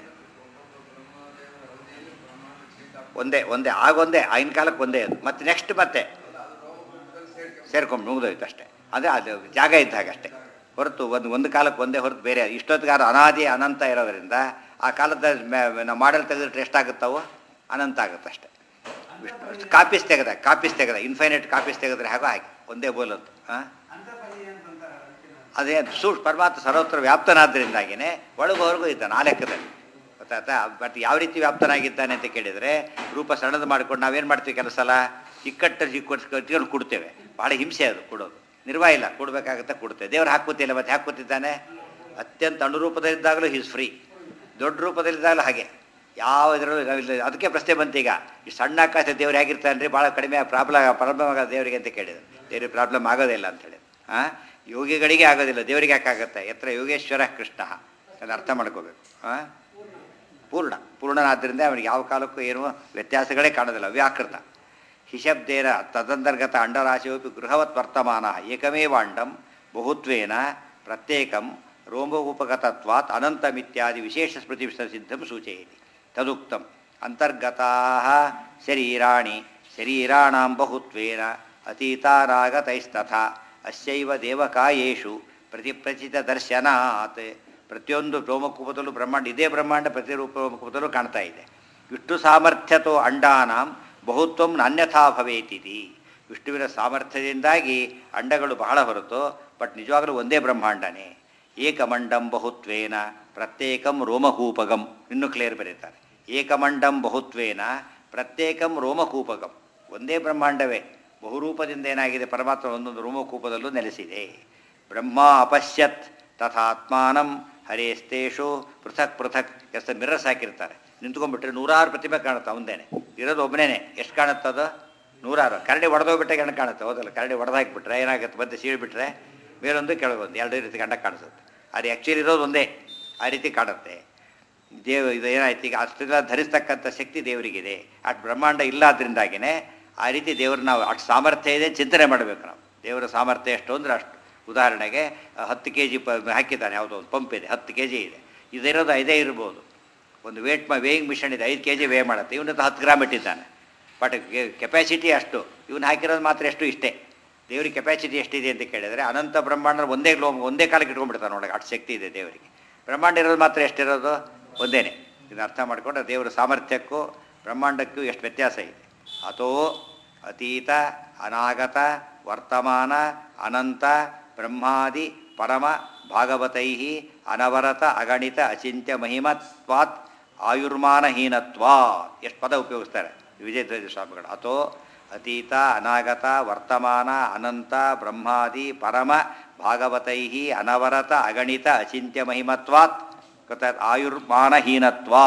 ಒಂದೇ ಒಂದೇ ಆಗೊಂದೇ ಆಗಿನ ಕಾಲಕ್ಕೆ ಒಂದೇ ಅದು ಮತ್ತೆ ನೆಕ್ಸ್ಟ್ ಮತ್ತೆ ಸೇರ್ಕೊಂಡು ಮುಗಿದೋಯ್ತು ಅಷ್ಟೇ ಅಂದರೆ ಅದು ಜಾಗ ಇದ್ದಾಗ ಅಷ್ಟೇ ಹೊರತು ಒಂದು ಒಂದು ಕಾಲಕ್ಕೆ ಒಂದೇ ಹೊರತು ಬೇರೆ ಇಷ್ಟೊತ್ತಿಗಾರ ಅನಾದಿ ಅನಂತ ಇರೋದರಿಂದ ಆ ಕಾಲದ ಮೇ- ನಾವು ಮಾಡಲ್ ತೆಗೆದ್ರೆ ಎಷ್ಟಾಗುತ್ತವು ಅನಂತ ಆಗುತ್ತೆ ಅಷ್ಟೇ ಕಾಪೀಸ್ ತೆಗೆದ ಕಾಪೀಸ್ ತೆಗೆದ ಇನ್ಫೈನೈಟ್ ಕಾಪೀಸ್ ತೆಗೆದ್ರೆ ಹಾಗೋ ಹಾಗೆ ಒಂದೇ ಬೋಲಂತು ಹಾಂ ಅದೇ ಸೂ ಪರಮಾತ್ಮ ಸರ್ವತ್ರ ವ್ಯಾಪ್ತನಾದ್ದರಿಂದಾಗಿಯೇ ಒಳಗೋವರೆಗೂ ಇದ್ದಾನೆ ಆ ಲೆಕ್ಕದಲ್ಲಿ ಗೊತ್ತಾಯ್ತಾ ಬಟ್ ಯಾವ ರೀತಿ ವ್ಯಾಪ್ತನಾಗಿದ್ದಾನೆ ಅಂತ ಕೇಳಿದರೆ ರೂಪ ಸಣ್ಣದು ಮಾಡ್ಕೊಂಡು ನಾವೇನು ಮಾಡ್ತೀವಿ ಕೆಲವು ಸಲ ಇಕ್ಕಟ್ಟು ಇಟ್ಕೊಂಡು ಕೊಡ್ತೇವೆ ಭಾಳ ಹಿಂಸೆ ಅದು ಕೊಡೋದು ನಿರ್ವಾಹ ಇಲ್ಲ ಕೊಡಬೇಕಾಗತ್ತೆ ಕೊಡ್ತೇವೆ ದೇವ್ರು ಹಾಕುತ್ತಿಲ್ಲ ಮತ್ತೆ ಹಾಕುತ್ತಿದ್ದಾನೆ ಅತ್ಯಂತ ಅನುರೂಪದಲ್ಲಿದ್ದಾಗಲೂ ಈಸ್ ಫ್ರೀ ದೊಡ್ಡ ರೂಪದಲ್ಲಿದ್ದಾಗಲೂ ಹಾಗೆ ಯಾವ ಇದರಲ್ಲೂ ನಾವಿಲ್ಲ ಅದಕ್ಕೆ ಪ್ರಶ್ನೆ ಬಂತೀಗ ಈ ಸಣ್ಣ ಆಕಾಶ ದೇವ್ರು ಹೇಗಿರ್ತಾನೆ ರೀ ಭಾಳ ಕಡಿಮೆ ಪ್ರಾಬ್ಲಮ್ ಪ್ರಾಬ್ಲಮ್ ಆಗೋದು ದೇವರಿಗೆ ಅಂತ ಕೇಳಿದ್ರು ದೇವ್ರಿಗೆ ಪ್ರಾಬ್ಲಮ್ ಆಗೋದೇ ಇಲ್ಲ ಅಂತ ಹೇಳಿ ಹಾಂ ಯೋಗಿಗಳಿಗೆ ಆಗೋದಿಲ್ಲ ದೇವರಿಗೆ ಯಾಕಾಗತ್ತೆ ಎತ್ತರ ಯೋಗೇಶ್ವರ ಕೃಷ್ಣ ಅದನ್ನು ಅರ್ಥ ಮಾಡ್ಕೋಬೇಕು ಹಾಂ ಪೂರ್ಣ ಪೂರ್ಣನಾದ್ದರಿಂದ ಅವನಿಗೆ ಯಾವ ಕಾಲಕ್ಕೂ ಏನು ವ್ಯತ್ಯಾಸಗಳೇ ಕಾಣೋದಿಲ್ಲ ವ್ಯಾಕೃತ ಹಿಶಬ್ದೇನ ತದಂತರ್ಗತ ಅಂಡರಾಶಿಯೋಪಿ ಗೃಹವತ್ ವರ್ತಮಾನ ಏಕಮೇವ ಅಂಡಂ ಬಹುತ್ವೇನ ಪ್ರತ್ಯೇಕಂ ರೋಮೋಪಗತತ್ವಾತ್ ಅನಂತಮಿತ್ಯಾದಿ ವಿಶೇಷ ಸ್ಮೃತಿ ಸಿದ್ಧಂ ಸೂಚಯತಿ ತದುಕ್ತಂ ಅಂತರ್ಗತಾ ಶರೀರಾಣಿ ಶರೀರಾಣಾಂ ಬಹುತ್ವೇನ ಅತೀತಾರಾಗತೈಸ್ತಥಾ ಅಸ್ಯೈವ ದೇವಕಾಯೇಷು ಪ್ರತಿಪ್ರಚಿತ ದರ್ಶನಾತ್ ಪ್ರತಿಯೊಂದು ರೋಮಕೂಪದಲ್ಲೂ ಬ್ರಹ್ಮಾಂಡ ಇದೇ ಬ್ರಹ್ಮಾಂಡ ಪ್ರತಿ ರೂಪ ರೋಮಕೂಪದಲ್ಲೂ ಕಾಣ್ತಾ ಇದೆ ವಿಷ್ಣು ಸಾಮರ್ಥ್ಯತೋ ಅಂಡಾನಾಂ ಬಹುತ್ವಂ ನಾನ್ಯಥಾ ಭವೇತಿತಿ ವಿಷ್ಣುವಿನ ಸಾಮರ್ಥ್ಯದಿಂದಾಗಿ ಅಂಡಗಳು ಬಹಳ ಹೊರತು ಬಟ್ ನಿಜವಾಗಲೂ ಒಂದೇ ಬ್ರಹ್ಮಾಂಡನೇ ಏಕಮಂಡಂ ಬಹುತ್ವೇನ ಪ್ರತ್ಯೇಕಂ ರೋಮಕೂಪಗಂ ಇನ್ನು ಕ್ಲಿಯರ್ ಬರೀತಾರೆ ಏಕಮಂಡಂ ಬಹುತ್ವೇನ ಪ್ರತ್ಯೇಕಂ ರೋಮಕೂಪಗಂ ಒಂದೇ ಬ್ರಹ್ಮಾಂಡವೇ ಬಹುರೂಪದಿಂದ ಏನಾಗಿದೆ ಪರಮಾತ್ಮ ಒಂದೊಂದು ರೋಮಕೂಪದಲ್ಲೂ ನೆಲೆಸಿದೆ ಬ್ರಹ್ಮ ಅಪಶ್ಯತ್ ತಥಾತ್ಮಾನಂ ಹರೇಸ್ತೇಷು ಪೃಥಕ್ ಪೃಥಕ್ ಎಷ್ಟು ಮಿರರ್ಸ್ ಹಾಕಿರ್ತಾರೆ ನಿಂತ್ಕೊಂಡ್ಬಿಟ್ರೆ ನೂರಾರು ಪ್ರತಿಮೆ ಕಾಣುತ್ತೆ ಅವನದೇನೆ ಇರೋದು ಒಬ್ಬನೇ ಎಷ್ಟು ಕಾಣುತ್ತದು ನೂರಾರು ಕರಡಿ ಒಡೆದೋಗ್ಬಿಟ್ಟೆ ಗಂಡ ಕಾಣುತ್ತೆ ಹೌದಲ್ಲ ಕರಡಿ ಒಡೆದಾಕ್ಬಿಟ್ರೆ ಏನಾಗುತ್ತೆ ಬಂದು ಸೀಳ್ಬಿಟ್ರೆ ಮೇಲೊಂದು ಕೆಳಗೊಂದು ಎರಡು ರೀತಿ ಗಂಡ ಕಾಣಿಸುತ್ತೆ ಅದು ಆ್ಯಕ್ಚುಲಿ ಇರೋದು ಒಂದೇ ಆ ರೀತಿ ಕಾಣುತ್ತೆ ದೇವ ಇದು ಏನಾಯ್ತು ಈಗ ಅಷ್ಟೆಲ್ಲ ಧರಿಸ್ತಕ್ಕಂಥ ಶಕ್ತಿ ದೇವರಿಗಿದೆ ಅಷ್ಟು ಬ್ರಹ್ಮಾಂಡ ಇಲ್ಲ ಅದರಿಂದಾಗಿನೇ ಆ ರೀತಿ ದೇವರು ನಾವು ಅಷ್ಟು ಸಾಮರ್ಥ್ಯ ಇದೆ ಚಿಂತನೆ ಮಾಡಬೇಕು ನಾವು ದೇವರ ಸಾಮರ್ಥ್ಯ ಎಷ್ಟು ಅಂದರೆ ಅಷ್ಟು ಉದಾಹರಣೆಗೆ ಆ, ಹತ್ತು ಕೆ ಜಿ ಪ ಹಾಕಿದ್ದಾನೆ ಯಾವುದೋ ಒಂದು ಪಂಪ್ ಇದೆ ಹತ್ತು ಕೆ ಜಿ ಇದೆ ಇದಿರೋದು ಐದೇ ಇರ್ಬೋದು ಒಂದು ವೇಟ್ ಮಾ ವೇಯಿಂಗ್ ಮಿಷನ್ ಇದೆ ಐದು ಕೆ ಜಿ ವೇ ಮಾಡುತ್ತೆ ಇವನಂತ ಹತ್ತು ಗ್ರಾಮ್ ಇಟ್ಟಿದ್ದಾನೆ ಬಟ್ ಕೆಪಾಸಿಟಿ ಅಷ್ಟು ಇವನು ಹಾಕಿರೋದು ಮಾತ್ರ ಎಷ್ಟು ಇಷ್ಟೇ ದೇವರಿಗೆ ಕೆಪಾಸಿಟಿ ಎಷ್ಟಿದೆ ಅಂತ ಕೇಳಿದರೆ ಅನಂತ ಬ್ರಹ್ಮಾಂಡ ಒಂದೇ ಗ್ಲೋ ಒಂದೇ ಕಾಲಕ್ಕೆ ಇಟ್ಕೊಂಡ್ಬಿಡ್ತಾನೆ ನೋಡಕ್ಕೆ ಅಷ್ಟು ಶಕ್ತಿ ಇದೆ ದೇವರಿಗೆ ಬ್ರಹ್ಮಾಂಡ ಇರೋದು ಮಾತ್ರ ಎಷ್ಟಿರೋದು ಒಂದೇನೆ ಇದನ್ನ ಅರ್ಥ ಮಾಡಿಕೊಂಡ್ರೆ ದೇವರ ಸಾಮರ್ಥ್ಯಕ್ಕೂ ಬ್ರಹ್ಮಾಂಡಕ್ಕೂ ಎಷ್ಟು ವ್ಯತ್ಯಾಸ ಇದೆ ಅಥೋ ಅತೀತ ಅನಾಗತ ವರ್ತಮಾನ ಅನಂತ ಬ್ರಹ್ಮಾದಿ ಪರಮ ಭಾಗವತೈ ಅನವರತ ಅಗಣಿತ ಅಚಿಂತ್ಯ ಮಹಿಮತ್ವಾತ್ ಆಯುರ್ಮಾನಹೀನತ್ವಾ ಎಷ್ಟು ಪದ ಉಪಯೋಗಿಸ್ತಾರೆ ವಿಜಯಧ್ವಜ ಸ್ವಾಮಿಗಳು ಅಥೋ ಅತೀತ ಅನಾಗತ ವರ್ತಮಾನ ಅನಂತ ಬ್ರಹ್ಮಾದಿ ಪರಮ ಭಾಗವತೈ ಅನವರತ ಅಗಣಿತ ಅಚಿಂತ್ಯ ಮಹಿಮತ್ವಾತ್ ಗೊತ್ತಾಯ್ತು ಆಯುರ್ಮಾನಹೀನತ್ವಾ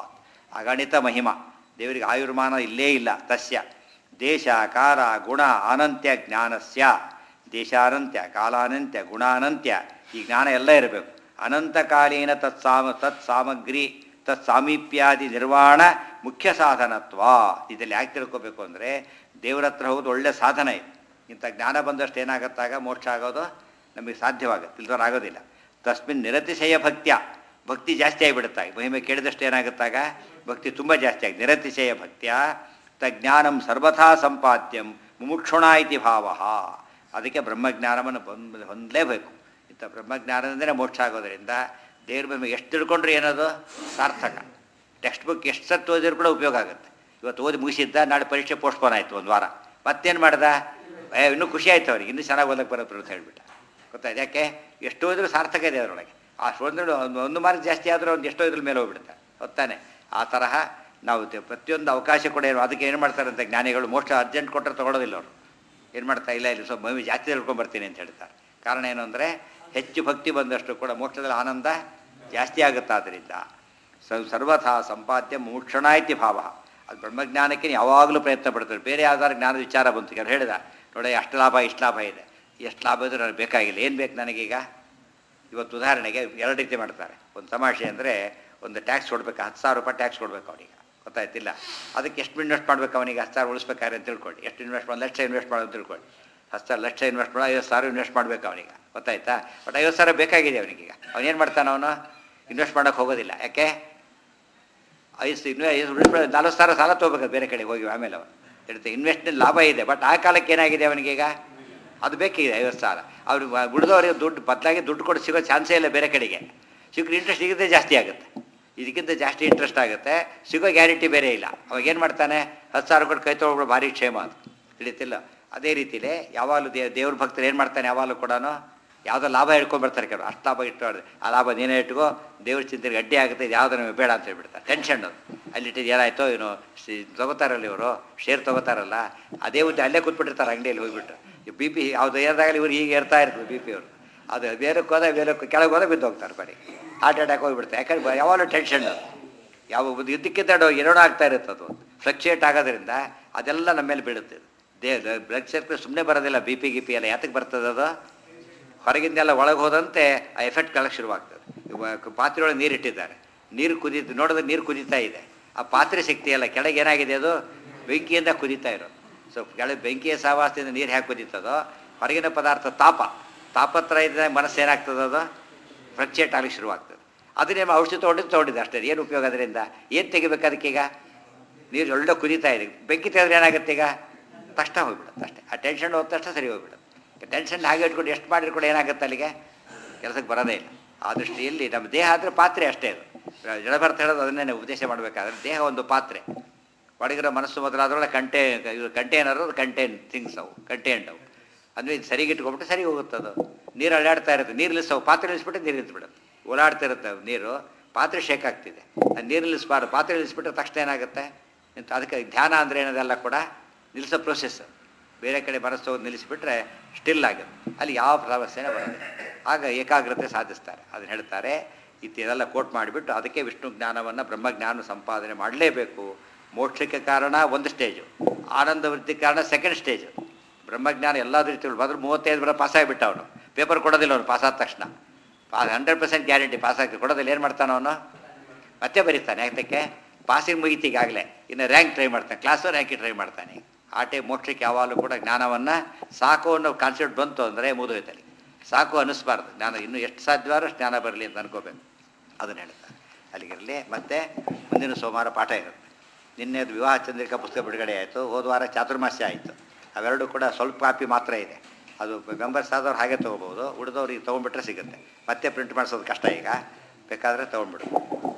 ಅಗಣಿತ ಮಹಿಮ ದೇವರಿಗೆ ಆಯುರ್ಮಾನ ಇಲ್ಲೇ ಇಲ್ಲ ತಸ್ಯ ದೇಶ ಕಾಲ ಗುಣ ಅನಂತ್ಯ ಜ್ಞಾನಸ್ಯ ದೇಶಾನಂತ್ಯ ಕಾಲಾನಂತ್ಯ ಗುಣಾನಂತ್ಯ ಈ ಜ್ಞಾನ ಎಲ್ಲ ಇರಬೇಕು ಅನಂತಕಾಲೀನ ತತ್ಸಾಮ ತತ್ ಸಾಮಗ್ರಿ ತತ್ ಸಾಮೀಪ್ಯಾದಿ ನಿರ್ವಾಣ ಮುಖ್ಯ ಸಾಧನತ್ವ ಇದರಲ್ಲಿ ಯಾಕೆ ತಿಳ್ಕೊಬೇಕು ಅಂದರೆ ದೇವರ ಹತ್ರ ಹೋಗೋದು ಒಳ್ಳೆ ಸಾಧನ ಇದೆ ಇಂಥ ಜ್ಞಾನ ಬಂದಷ್ಟು ಏನಾಗುತ್ತಾಗ ಮೋಕ್ಷ ಆಗೋದು ನಮಗೆ ಸಾಧ್ಯವಾಗುತ್ತೆ ಇಲ್ದವ್ರು ಆಗೋದಿಲ್ಲ ತಸ್ಮಿನ್ ನಿರತಿಶಯ ಭಕ್ತ್ಯ ಭಕ್ತಿ ಜಾಸ್ತಿ ಆಗಿಬಿಡುತ್ತಾಗ ಮಹಿಮೆ ಕೇಳಿದಷ್ಟು ಏನಾಗುತ್ತಾಗ ಭಕ್ತಿ ತುಂಬ ಜಾಸ್ತಿ ಆಗಿ ನಿರತಿಶಯ ಭಕ್ತ್ಯ ತಜ್ಞಾನಂ ಸರ್ವಥಾ ಸಂಪಾದ್ಯಂ ಮುಮುಕ್ಷುಣ ಇತಿ ಭಾವ ಅದಕ್ಕೆ ಬ್ರಹ್ಮಜ್ಞಾನವನ್ನು ಬಂದ್ ಹೊಂದಲೇಬೇಕು ಇಂಥ ಬ್ರಹ್ಮಜ್ಞಾನದಿಂದಲೇ ಮೋಕ್ಷ ಆಗೋದರಿಂದ ದೇವ್ರ ಮೇಲೆ ಎಷ್ಟು ತಿಳ್ಕೊಂಡ್ರೆ ಏನದು ಸಾರ್ಥಕ ಟೆಕ್ಸ್ಟ್ ಬುಕ್ ಎಷ್ಟು ಸತ್ತು ಓದಿದ್ರು ಕೂಡ ಉಪಯೋಗ ಆಗುತ್ತೆ ಇವತ್ತು ಓದಿ ಮುಗಿಸಿದ್ದ ನಾಳೆ ಪರೀಕ್ಷೆ ಪೋಸ್ಟ್ಪೋನ್ ಆಯಿತು ಒಂದು ವಾರ ಮತ್ತೇನು ಮಾಡ್ದ ಏ ಇನ್ನೂ ಖುಷಿ ಆಯ್ತು ಅವ್ರಿಗೆ ಇನ್ನೂ ಚೆನ್ನಾಗಿ ಓದಕ್ಕೆ ಬರೋದು ಅಂತ ಹೇಳ್ಬಿಟ್ಟ ಗೊತ್ತಾಯ್ತು ಯಾಕೆ ಎಷ್ಟೋ ಇದ್ರೂ ಸಾರ್ಥಕ ಇದೆ ಅದರೊಳಗೆ ಆ ಒಂದು ಒಂದು ಮಾರ್ಕ್ ಜಾಸ್ತಿ ಆದರೂ ಒಂದು ಎಷ್ಟೋ ಇದ್ರ ಮೇಲೆ ಹೋಗ್ಬಿಡುತ್ತೆ ಗೊತ್ತಾನೆ ಆ ತರಹ ನಾವು ತೆ- ಪ್ರತಿಯೊಂದು ಅವಕಾಶ ಕೂಡ ಏನು ಅದಕ್ಕೆ ಏನು ಮಾಡ್ತಾರಂತೆ ಜ್ಞಾನಿಗಳು ಮೋಸ್ಟ್ ಅರ್ಜೆಂಟ್ ಕೊಟ್ಟರೆ ತೊಗೊಳೋದಿಲ್ಲ ಅವರು ಏನು ಮಾಡ್ತಾ ಇಲ್ಲ ಇಲ್ಲಿ ಸ್ವಲ್ಪ ಮಮ್ಮಿ ಜಾಸ್ತಿ ತಿಳ್ಕೊಂಬರ್ತೀನಿ ಅಂತ ಹೇಳ್ತಾರೆ ಕಾರಣ ಏನು ಅಂದರೆ ಹೆಚ್ಚು ಭಕ್ತಿ ಬಂದಷ್ಟು ಕೂಡ ಮೋಕ್ಷದಲ್ಲಿ ಆನಂದ ಜಾಸ್ತಿ ಆಗುತ್ತೆ ಆದ್ದರಿಂದ ಸ- ಸರ್ವಥಾ ಸಂಪಾದ್ಯ ಮೂಕ್ಷಣ ಇತಿ ಭಾವ ಅದು ಬ್ರಹ್ಮಜ್ಞಾನಕ್ಕೆ ಯಾವಾಗಲೂ ಪ್ರಯತ್ನ ಪಡ್ತಾರೆ ಬೇರೆ ಯಾವ್ದಾದ್ರು ಜ್ಞಾನದ ವಿಚಾರ ಬಂತು ಕೆಲವ್ರು ಹೇಳಿದ ನೋಡಿ ಅಷ್ಟು ಲಾಭ ಇಷ್ಟು ಲಾಭ ಇದೆ ಎಷ್ಟು ಲಾಭ ಇದ್ರೂ ನನಗೆ ಬೇಕಾಗಿಲ್ಲ ಏನು ಬೇಕು ನನಗೀಗ ಇವತ್ತು ಉದಾಹರಣೆಗೆ ಎರಡು ರೀತಿ ಮಾಡ್ತಾರೆ ಒಂದು ತಮಾಷೆ ಅಂದರೆ ಒಂದು ಟ್ಯಾಕ್ಸ್ ಕೊಡ್ಬೇಕು ಹತ್ತು ಸಾವಿರ ರೂಪಾಯಿ ಟ್ಯಾಕ್ಸ್ ಕೊಡ್ಬೇಕು ಅವನಿಗೆ ಗೊತ್ತಾಯ್ತಿಲ್ಲ ಅದಕ್ಕೆ ಎಷ್ಟು ಇನ್ವೆಸ್ಟ್ ಮಾಡ್ಬೇಕು ಅವನಿಗೆ ಹತ್ತು ಸಾವಿರ ಉಳಿಸ್ಬೇಕಾದ್ರೆ ಅಂತ ತಿಳ್ಕೊಳ್ಳಿ ಎಷ್ಟು ಇನ್ವೆಸ್ಟ್ ಮಾಡಿ ಲಕ್ಷ ಇನ್ವೆಸ್ಟ್ ಮಾಡೋದು ತಿಳ್ಕೊಳ್ಳಿ ಹತ್ತು ಸಾವಿರ ಲಕ್ಷ ಇನ್ವೆಸ್ಟ್ ಮಾಡೋ ಐವತ್ತು ಸಾವಿರ ಇನ್ವೆಸ್ಟ್ ಮಾಡಬೇಕು ಅವನಿಗೆ ಗೊತ್ತಾಯ್ತಾ ಬಟ್ ಐವತ್ತು ಸಾವಿರ ಬೇಕಾಗಿದೆ ಅವನಿಗೀಗ ಅವನೇನು ಮಾಡ್ತಾನೆ ಅವನು ಇನ್ವೆಸ್ಟ್ ಮಾಡೋಕ್ಕೆ ಹೋಗೋದಿಲ್ಲ ಯಾಕೆ ಐದು ಇನ್ವೆ ನಲ್ವತ್ತು ಸಾವಿರ ಸಾಲ ತೊಗೋಬೇಕು ಬೇರೆ ಕಡೆಗೆ ಹೋಗಿ ಆಮೇಲೆ ಅವನು ಹೇಳ್ತೆ ಇನ್ವೆಸ್ಟ್ನಲ್ಲಿ ಲಾಭ ಇದೆ ಬಟ್ ಆ ಕಾಲಕ್ಕೆ ಏನಾಗಿದೆ ಅವನಿಗೀಗ ಅದು ಬೇಕಿದೆ ಐವತ್ತು ಸಾವಿರ ಅವ್ರಿಗೆ ಉಳಿದವರಿಗೆ ದುಡ್ಡು ಬದಲಾಗಿ ದುಡ್ಡು ಕೊಟ್ಟು ಸಿಗೋ ಚಾನ್ಸೇ ಇಲ್ಲ ಬೇರೆ ಕಡೆಗೆ ಸಿಕ್ಕರೆ ಇಂಟ್ರೆಸ್ಟ್ ಸಿಗುತ್ತೆ ಜಾಸ್ತಿ ಆಗುತ್ತೆ ಇದಕ್ಕಿಂತ ಜಾಸ್ತಿ ಇಂಟ್ರೆಸ್ಟ್ ಆಗುತ್ತೆ ಸಿಗೋ ಗ್ಯಾರಂಟಿ ಬೇರೆ ಇಲ್ಲ ಅವಾಗ ಏನು ಮಾಡ್ತಾನೆ ಹತ್ತು ಸಾವಿರ ಕೊಟ್ಟು ಕೈ ತೊಗೊಳ್ಬಿಡು ಭಾರಿ ಕ್ಷೇಮ ಅದು ತಿಳಿತಿಲ್ಲ ಅದೇ ರೀತಿಲೇ ಯಾವಾಗಲೂ ದೇವ್ ದೇವ್ರ ಭಕ್ತರು ಏನು ಮಾಡ್ತಾನೆ ಯಾವಾಗಲೂ ಕೂಡ ಯಾವುದೋ ಲಾಭ ಹೇಳ್ಕೊಂಡ್ಬರ್ತಾರೆ ಕೆಲವು ಅಷ್ಟು ಲಾಭ ಇಟ್ಟು ಆ ಲಾಭ ನೀನೇ ಇಟ್ಕೋ ದೇವ್ರ ಚಿಂತೆಗೆ ಅಡ್ಡಿ ಆಗುತ್ತೆ ಇದು ಯಾವುದೋ ನಮಗೆ ಬೇಡ ಅಂತ ಹೇಳ್ಬಿಡ್ತಾರೆ ಟೆನ್ಷನ್ ಅದು ಅಲ್ಲಿಟ್ಟಿದ್ದು ಏನಾಯ್ತೋ ಏನು ತೊಗೋತಾರಲ್ಲ ಇವರು ಶೇರ್ ತೊಗೋತಾರಲ್ಲ ಅದೇ ಉದ್ದ ಅಲ್ಲೇ ಕೂತ್ಬಿಟ್ಟಿರ್ತಾರೆ ಅಂಗಡಿಯಲ್ಲಿ ಹೋಗ್ಬಿಟ್ಟು ಬಿ ಪಿ ಯಾವುದು ಏರ್ದಾಗಲಿ ಇವ್ರು ಹೀಗೆ ಏರ್ತಾ ಇರ್ತದೆ ಬಿ ಪಿ ಅವರು ಅದು ಬೇರಕ್ಕೆ ಹೋದ ಬೇರಕ್ಕೆ ಕೆಳಗೆ ಹೋದ ಬಿದ್ದು ಹೋಗ್ತಾರೆ ಬರೀ ಹಾರ್ಟ್ ಅಟ್ಯಾಕ್ ಹೋಗ್ಬಿಡ್ತಾರೆ ಯಾಕಂದ್ರೆ ಯಾವಾಗಲೂ ಟೆನ್ಷನ್ ಅದು ಯಾವ ಒಂದು ಇದಕ್ಕಿಂತ ಏನೋ ಆಗ್ತಾ ಇರುತ್ತೆ ಅದು ಫ್ಲಕ್ಚುಯೇಟ್ ಆಗೋದ್ರಿಂದ ಅದೆಲ್ಲ ನಮ್ಮ ಮೇಲೆ ಬೀಳುತ್ತೆ ದೇ ಬ್ಲಡ್ ಸರ್ಕ್ಯುಲೇಟ್ ಸುಮ್ಮನೆ ಬರೋದಿಲ್ಲ ಬಿ ಪಿ ಗಿ ಪಿ ಎಲ್ಲ ಯಾತಕ್ಕೆ ಬರ್ತದೆ ಅದು ಹೊರಗಿಂದೆಲ್ಲ ಒಳಗೆ ಹೋದಂತೆ ಆ ಎಫೆಕ್ಟ್ ಕಳಕ್ಕೆ ಶುರುವಾಗ್ತದೆ ಇವಾಗ ಪಾತ್ರೆಯೊಳಗೆ ನೀರು ಇಟ್ಟಿದ್ದಾರೆ ನೀರು ಕುದೀತು ನೋಡಿದ್ರೆ ನೀರು ಕುದೀತಾ ಇದೆ ಆ ಪಾತ್ರೆ ಶಕ್ತಿ ಎಲ್ಲ ಕೆಳಗೆ ಏನಾಗಿದೆ ಅದು ಬೆಂಕಿಯಿಂದ ಕುದೀತಾ ಇರೋದು ಸೊ ಕೆಳಗೆ ಬೆಂಕಿಯ ಸಹವಾಸದಿಂದ ನೀರು ಹೇಗೆ ಕುದೀತದೋ ಹೊರಗಿನ ಪದಾರ್ಥ ತಾಪ ತಾಪತ್ರ ಇದ್ದಾಗ ಮನಸ್ಸು ಏನಾಗ್ತದೆ ಅದು ಫ್ಲಕ್ಚುಯೇಟ್ ಆಗಲಿಕ್ಕೆ ಶುರುವಾಗ್ತದೆ ಅದನ್ನೇ ಔಷಧಿ ತೊಗೊಂಡಿದ್ದು ತೊಗೊಂಡಿದ್ದು ಅಷ್ಟೇ ಏನು ಉಪಯೋಗ ಅದರಿಂದ ಏನು ತೆಗಿಬೇಕು ಅದಕ್ಕೀಗ ನೀರು ಒಳ್ಳೆ ಕುದೀತಾ ಇದೆ ಬೆಂಕಿ ತೆಗೆದ್ರೆ ಏನಾಗುತ್ತೆ ಈಗ ತಕ್ಷಣ ಹೋಗ್ಬಿಡುತ್ತೆ ಅಷ್ಟೇ ಆ ಟೆನ್ಷನ್ ಹೋದ ತಕ್ಷಣ ಸರಿ ಹೋಗ್ಬಿಡುತ್ತೆ ಟೆನ್ಷನ್ ಹಾಗೆ ಇಟ್ಕೊಂಡು ಎಷ್ಟು ಮಾಡಿದ್ರು ಕೂಡ ಏನಾಗುತ್ತೆ ಅಲ್ಲಿಗೆ ಕೆಲಸಕ್ಕೆ ಬರೋದೇ ಇಲ್ಲ ಆ ದೃಷ್ಟಿಯಲ್ಲಿ ನಮ್ಮ ದೇಹ ಆದರೆ ಪಾತ್ರೆ ಅಷ್ಟೇ ಅದು ಜಡಭರ್ತ ಹೇಳೋದು ಅದನ್ನೇ ಉಪದೇಶ ಮಾಡಬೇಕಾದ್ರೆ ದೇಹ ಒಂದು ಪಾತ್ರೆ ಒಳಗಿರೋ ಮನಸ್ಸು ಮೊದಲಾದ್ರೊಳಗೆ ಕಂಟೇ ಇದು ಕಂಟೈನರು ಕಂಟೈನ್ ಥಿಂಗ್ಸ್ ಅವು ಕಂಟೈನ್ಡ್ ಅವು ಅಂದರೆ ಇದು ಸರಿಗೆ ಇಟ್ಕೊಬಿಟ್ಟು ಸರಿ ಹೋಗುತ್ತೆ ಅದು ನೀರು ಅಳ್ಳಾಡ್ತಾ ಇರುತ್ತೆ ನೀರು ನಿಲ್ಲಿಸವು ಪಾತ್ರೆ ನಿಲ್ಲಿಸ್ಬಿಟ್ಟು ನೀರು ನಿಂತ್ಬಿಡುತ್ತೆ ಓಡಾಡ್ತಾ ಇರುತ್ತೆ ನೀರು ಪಾತ್ರೆ ಶೇಕ್ ಆಗ್ತಿದೆ ಅದು ನೀರು ನಿಲ್ಲಿಸ್ಬಾರ್ದು ಪಾತ್ರೆ ನಿಲ್ಲಿಸ್ಬಿಟ್ರೆ ತಕ್ಷಣ ಏನಾಗುತ್ತೆ ಇಂಥ ಅದಕ್ಕೆ ಧ್ಯಾನ ಅಂದರೆ ಏನದೆಲ್ಲ ಕೂಡ ನಿಲ್ಲಿಸೋ ಪ್ರೊಸೆಸ್ ಬೇರೆ ಕಡೆ ಮನಸ್ಸು ಹೋಗಿ ನಿಲ್ಲಿಸಿಬಿಟ್ರೆ ಸ್ಟಿಲ್ ಆಗುತ್ತೆ ಅಲ್ಲಿ ಯಾವ ಸಮಸ್ಯೆನೇ ಬರೋದಿಲ್ಲ ಆಗ ಏಕಾಗ್ರತೆ ಸಾಧಿಸ್ತಾರೆ ಅದನ್ನು ಹೇಳ್ತಾರೆ ಇದೆಲ್ಲ ಕೋಟ್ ಮಾಡಿಬಿಟ್ಟು ಅದಕ್ಕೆ ವಿಷ್ಣು ಜ್ಞಾನವನ್ನು ಬ್ರಹ್ಮಜ್ಞಾನ ಸಂಪಾದನೆ ಮಾಡಲೇಬೇಕು ಮೋಕ್ಷಕ್ಕೆ ಕಾರಣ ಒಂದು ಸ್ಟೇಜು ಆನಂದ ವೃತ್ತಿ ಕಾರಣ ಸೆಕೆಂಡ್ ಸ್ಟೇಜು ಬ್ರಹ್ಮಜ್ಞಾನ ಎಲ್ಲ ರೀತಿಗಳು ಬಂದ್ರೆ ಮೂವತ್ತೈದು ಬರ ಪಾಸ್ ಆಗಿಬಿಟ್ಟ ಅವನು ಪೇಪರ್ ಕೊಡೋದಿಲ್ಲ ಅವನು ಪಾಸ್ ಆದ ತಕ್ಷಣ pass hundred percent guarantee pass ಆಗ್ತಿ ಕೊಡೋದಿಲ್ಲ ಏನು ಮಾಡ್ತಾನೆ ಅವನು ಮತ್ತೆ ಬರೀತಾನೆ ಯಾತಕ್ಕೆ ಪಾಸಿಂಗ್ ಮುಗಿತು ಈಗಾಗಲೇ ಇನ್ನು ರ್ಯಾಂಕ್ ಟ್ರೈ ಮಾಡ್ತಾನೆ ಕ್ಲಾಸು ರ್ಯಾಂಕಿಗೆ ಟ್ರೈ ಮಾಡ್ತಾನೆ ಆಟೆ ಮೋಕ್ಷಕ್ಕೆ ಯಾವಾಗಲೂ ಕೂಡ ಜ್ಞಾನವನ್ನು ಸಾಕು ಅನ್ನೋ ಕಾನ್ಸೆಪ್ಟ್ ಬಂತು ಅಂದರೆ ಮುದುಗೋಯ್ತಲ್ಲಿ ಸಾಕು ಅನ್ನಿಸ್ಬಾರ್ದು ಜ್ಞಾನ ಇನ್ನೂ ಎಷ್ಟು ಸಾಧ್ಯವಾದ್ರೂ ಅಷ್ಟು ಜ್ಞಾನ ಬರಲಿ ಅಂತ ಅನ್ಕೋಬೇಕು ಅದನ್ನು ಹೇಳ್ತಾರೆ ಅಲ್ಲಿಗಿರಲಿ ಮತ್ತೆ ಮುಂದಿನ ಸೋಮವಾರ ಪಾಠ ಇರುತ್ತೆ ನಿನ್ನೆ ಅದು ವಿವಾಹ ಚಂದ್ರಿಕಾ ಪುಸ್ತಕ ಬಿಡುಗಡೆ ಆಯಿತು ಹೋದ ವಾರ ಚಾತುರ್ಮಾಸ್ಯ ಆಯಿತು ಅವೆರಡು ಕೂಡ ಸ್ವಲ್ಪ ಕಾಪಿ ಮಾತ್ರ ಇದೆ ಅದು ಮೆಂಬರ್ಸ್ ಆದವ್ರು ಹಾಗೆ ತೊಗೋಬೋದು ಉಳಿದವ್ರಿಗೆ ತೊಗೊಂಡ್ಬಿಟ್ರೆ ಸಿಗುತ್ತೆ ಮತ್ತೆ ಪ್ರಿಂಟ್ ಮಾಡಿಸೋದು ಕಷ್ಟ ಈಗ ಬೇಕಾದರೆ ತೊಗೊಂಡ್ಬಿಡು